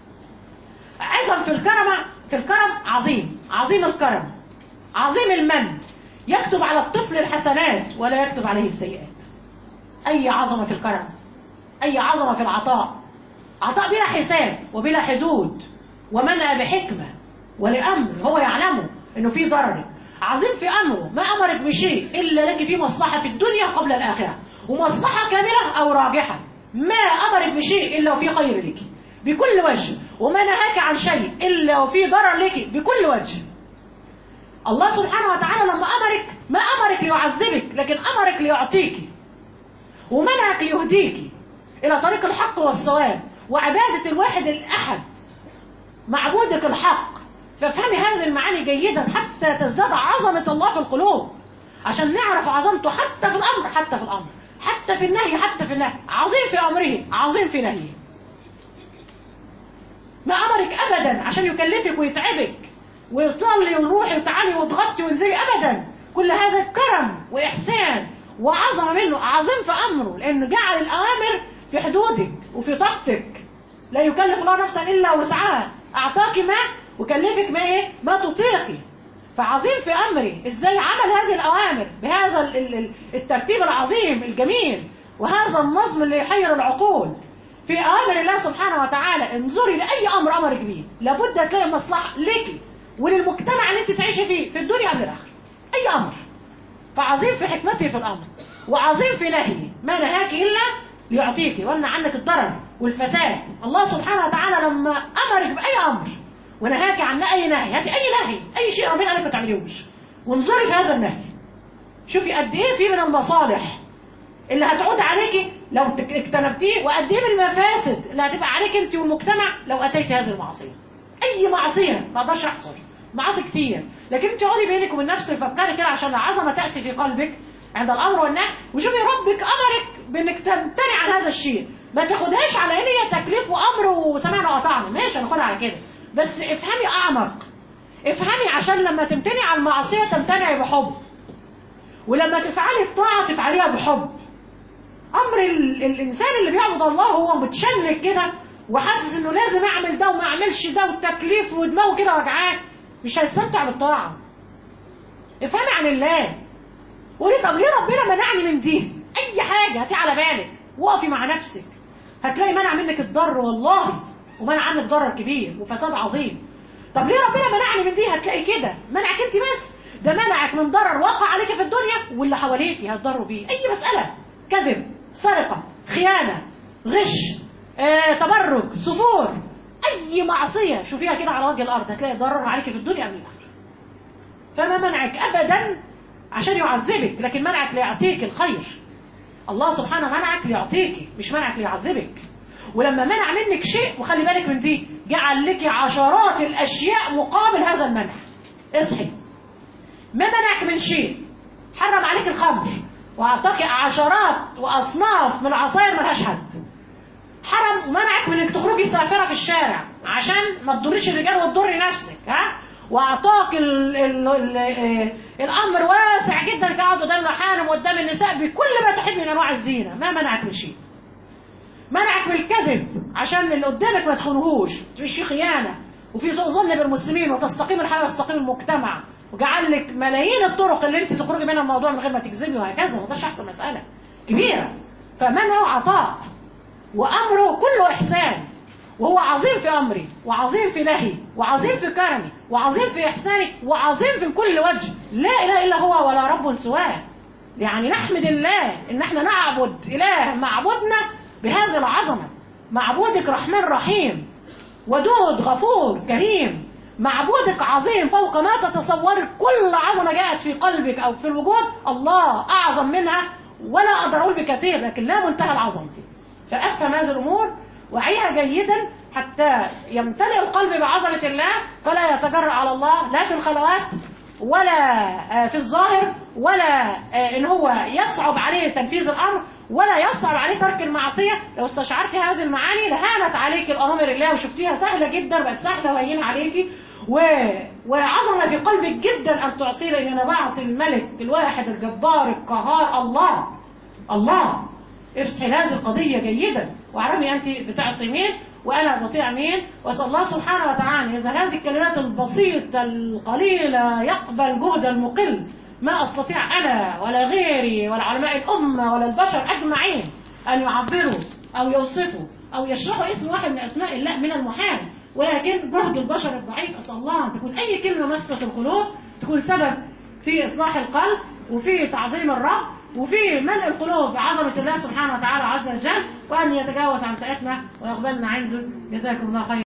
Speaker 2: عظم في الكرم في الكرم عظيم عظيم الكرم عظيم المن يكتب على الطفل الحسنات ولا يكتب عليه السيئات أي عظمة في الكرم أي عظمة في العطاء عطاء بلا حساب وبلا حدود ومنع بحكمة ولأمر هو يعلمه أنه في ضرر عظيم في أمره ما أمرك بشيء إلا لك فيه مصلحة في الدنيا قبل الآخرة ومصلحة كاملة أو راجحة ما أمرك بشيء إلا وفي خير لك بكل وجه وما نهاك عن شيء إلا وفي ضرر لك بكل وجه الله سبحانه وتعالى لما أمرك ما أمرك ليعذبك لكن أمرك ليعطيك ومنعك ليهديك إلى طريق الحق والصواب وعبادة الواحد الأحد معبودك الحق فافهمي هذه المعاني جيدا حتى تزداد عظمة الله في القلوب عشان نعرف عظمته حتى في الأمر حتى في الأمر حتى في النهي حتى في النهي عظيم في أمره عظيم في نهيه ما أمرك أبدا عشان يكلفك ويتعبك ويصلي وروحي وتعالي وتغطي وانزلي أبدا كل هذا كرم وإحسان وعظمة منه عظيم في أمره لأنه جعل الأوامر في حدودك وفي طاقتك لا يكلف الله نفسا إلا وسعها أعطاك ما وكلفك ما إيه ما تطيقي فعظيم في أمري إزاي عمل هذه الأوامر بهذا ال- ال- ال- الترتيب العظيم الجميل وهذا النظم اللي يحير العقول في أوامر الله سبحانه وتعالى انظري لأي أمر أمرك به لابد هتلاقي مصلحة ليكي وللمجتمع اللي انت تعيشي فيه في الدنيا قبل الآخرة أي أمر فعظيم في حكمته في الأمر وعظيم في نهيه ما نهاك إلا ليعطيك ويمنع عنك الضرر والفساد الله سبحانه وتعالى لما أمرك بأي أمر ونهاك عن أي نهي هاتي أي نهي أي شيء ربنا قالك ما تعمليهوش وانظري في هذا النهي شوفي قد إيه في من المصالح اللي هتعود عليكي لو تك- اجتنبتيه وقد ايه من المفاسد اللي هتبقى عليك انت والمجتمع لو اتيت هذه المعصيه اي معصيه ما اقدرش احصر معاصي كتير لكن انت اقعدي بينك وبين نفسك فكري كده عشان العظمه تاتي في قلبك عند الامر والنهي وشوفي ربك امرك بانك تمتنع عن هذا الشيء ما تاخدهاش على ان هي تكليف وامر وسمعنا وقطعنا ماشي هناخدها على كده بس افهمي اعمق افهمي عشان لما تمتنعي عن المعصيه تمتنعي بحب ولما تفعلي الطاعه تفعليها بحب امر ال- الانسان اللي بيعبد الله هو متشنج كده وحاسس انه لازم اعمل ده وما اعملش ده والتكليف ودماغه كده وجعاه مش هيستمتع بالطاعه افهمي عن الله قولي طب ليه ربنا منعني من دي اي حاجه هاتي على بالك وقفي مع نفسك هتلاقي منع منك الضر والله ومنع عنك ضرر كبير وفساد عظيم طب ليه ربنا منعني من دي هتلاقي كده منعك انت بس ده منعك من ضرر واقع عليك في الدنيا واللي حواليك هتضروا بيه اي مساله كذب سرقه خيانه غش آه، تبرج سفور اي معصيه شوفيها كده على وجه الارض هتلاقي ضرر عليك في الدنيا قبل الاخره فما منعك ابدا عشان يعذبك لكن منعك ليعطيك الخير الله سبحانه منعك ليعطيك مش منعك ليعذبك ولما منع منك شيء وخلي بالك من دي جعل لك عشرات الاشياء مقابل هذا المنع اصحي ما منعك من شيء حرم عليك الخمر واعطاك عشرات واصناف من العصاير ملهاش حد حرم ومنعك من انك تخرجي سافره في الشارع عشان ما تضريش الرجال وتضري نفسك ها واعطاك ال ال ال آه، الامر واسع جدا تقعد قدام المحارم وقدام النساء بكل ما تحب من انواع الزينه ما منعك من شيء منعك من الكذب عشان اللي قدامك ما تخونهوش مش في خيانه وفي سوء ظن بالمسلمين وتستقيم الحياه ويستقيم المجتمع وجعل لك ملايين الطرق اللي انت تخرجي منها الموضوع من غير ما تكذبي وهكذا وده احسن مساله كبيره فمنعه عطاء وامره كله احسان وهو عظيم في امري وعظيم في نهي وعظيم في كرمي وعظيم في احساني وعظيم في كل وجه لا اله الا هو ولا رب سواه يعني نحمد الله ان احنا نعبد اله معبودنا بهذه العظمه معبودك رحمن رحيم ودود غفور كريم معبودك عظيم فوق ما تتصور كل عظمه جاءت في قلبك او في الوجود الله اعظم منها ولا اقدر اقول بكثير لكن لا منتهى العظمه فافهم هذه الامور وعيها جيدا حتى يمتلئ القلب بعظمه الله فلا يتجرأ على الله لا في الخلوات ولا آه، في الظاهر ولا آه، ان هو يصعب عليه تنفيذ الامر ولا يصعب عليه ترك المعصيه لو استشعرت هذه المعاني لهانت عليك الامر الله وشفتيها سهله جدا بقت سهله وهين عليكي و... وعظمه في قلبك جدا ان تعصي لان انا بعصي الملك الواحد الجبار القهار الله الله افصحي هذه القضية جيدا واعلمي أنت بتعصي مين وأنا بطيع مين وأسأل الله سبحانه وتعالى إذا هذه الكلمات البسيطة القليلة يقبل جهد المقل ما أستطيع أنا ولا غيري ولا علماء الأمة ولا البشر أجمعين أن يعبروا أو يوصفوا أو يشرحوا اسم واحد من أسماء الله من المحال ولكن جهد البشر الضعيف أسأل الله أن تكون أي كلمة مست القلوب تكون سبب في إصلاح القلب وفي تعظيم الرب وفي ملء القلوب بعظمة الله سبحانه وتعالى عز وجل وأن يتجاوز عن سيئتنا ويقبلنا عنده جزاكم الله خير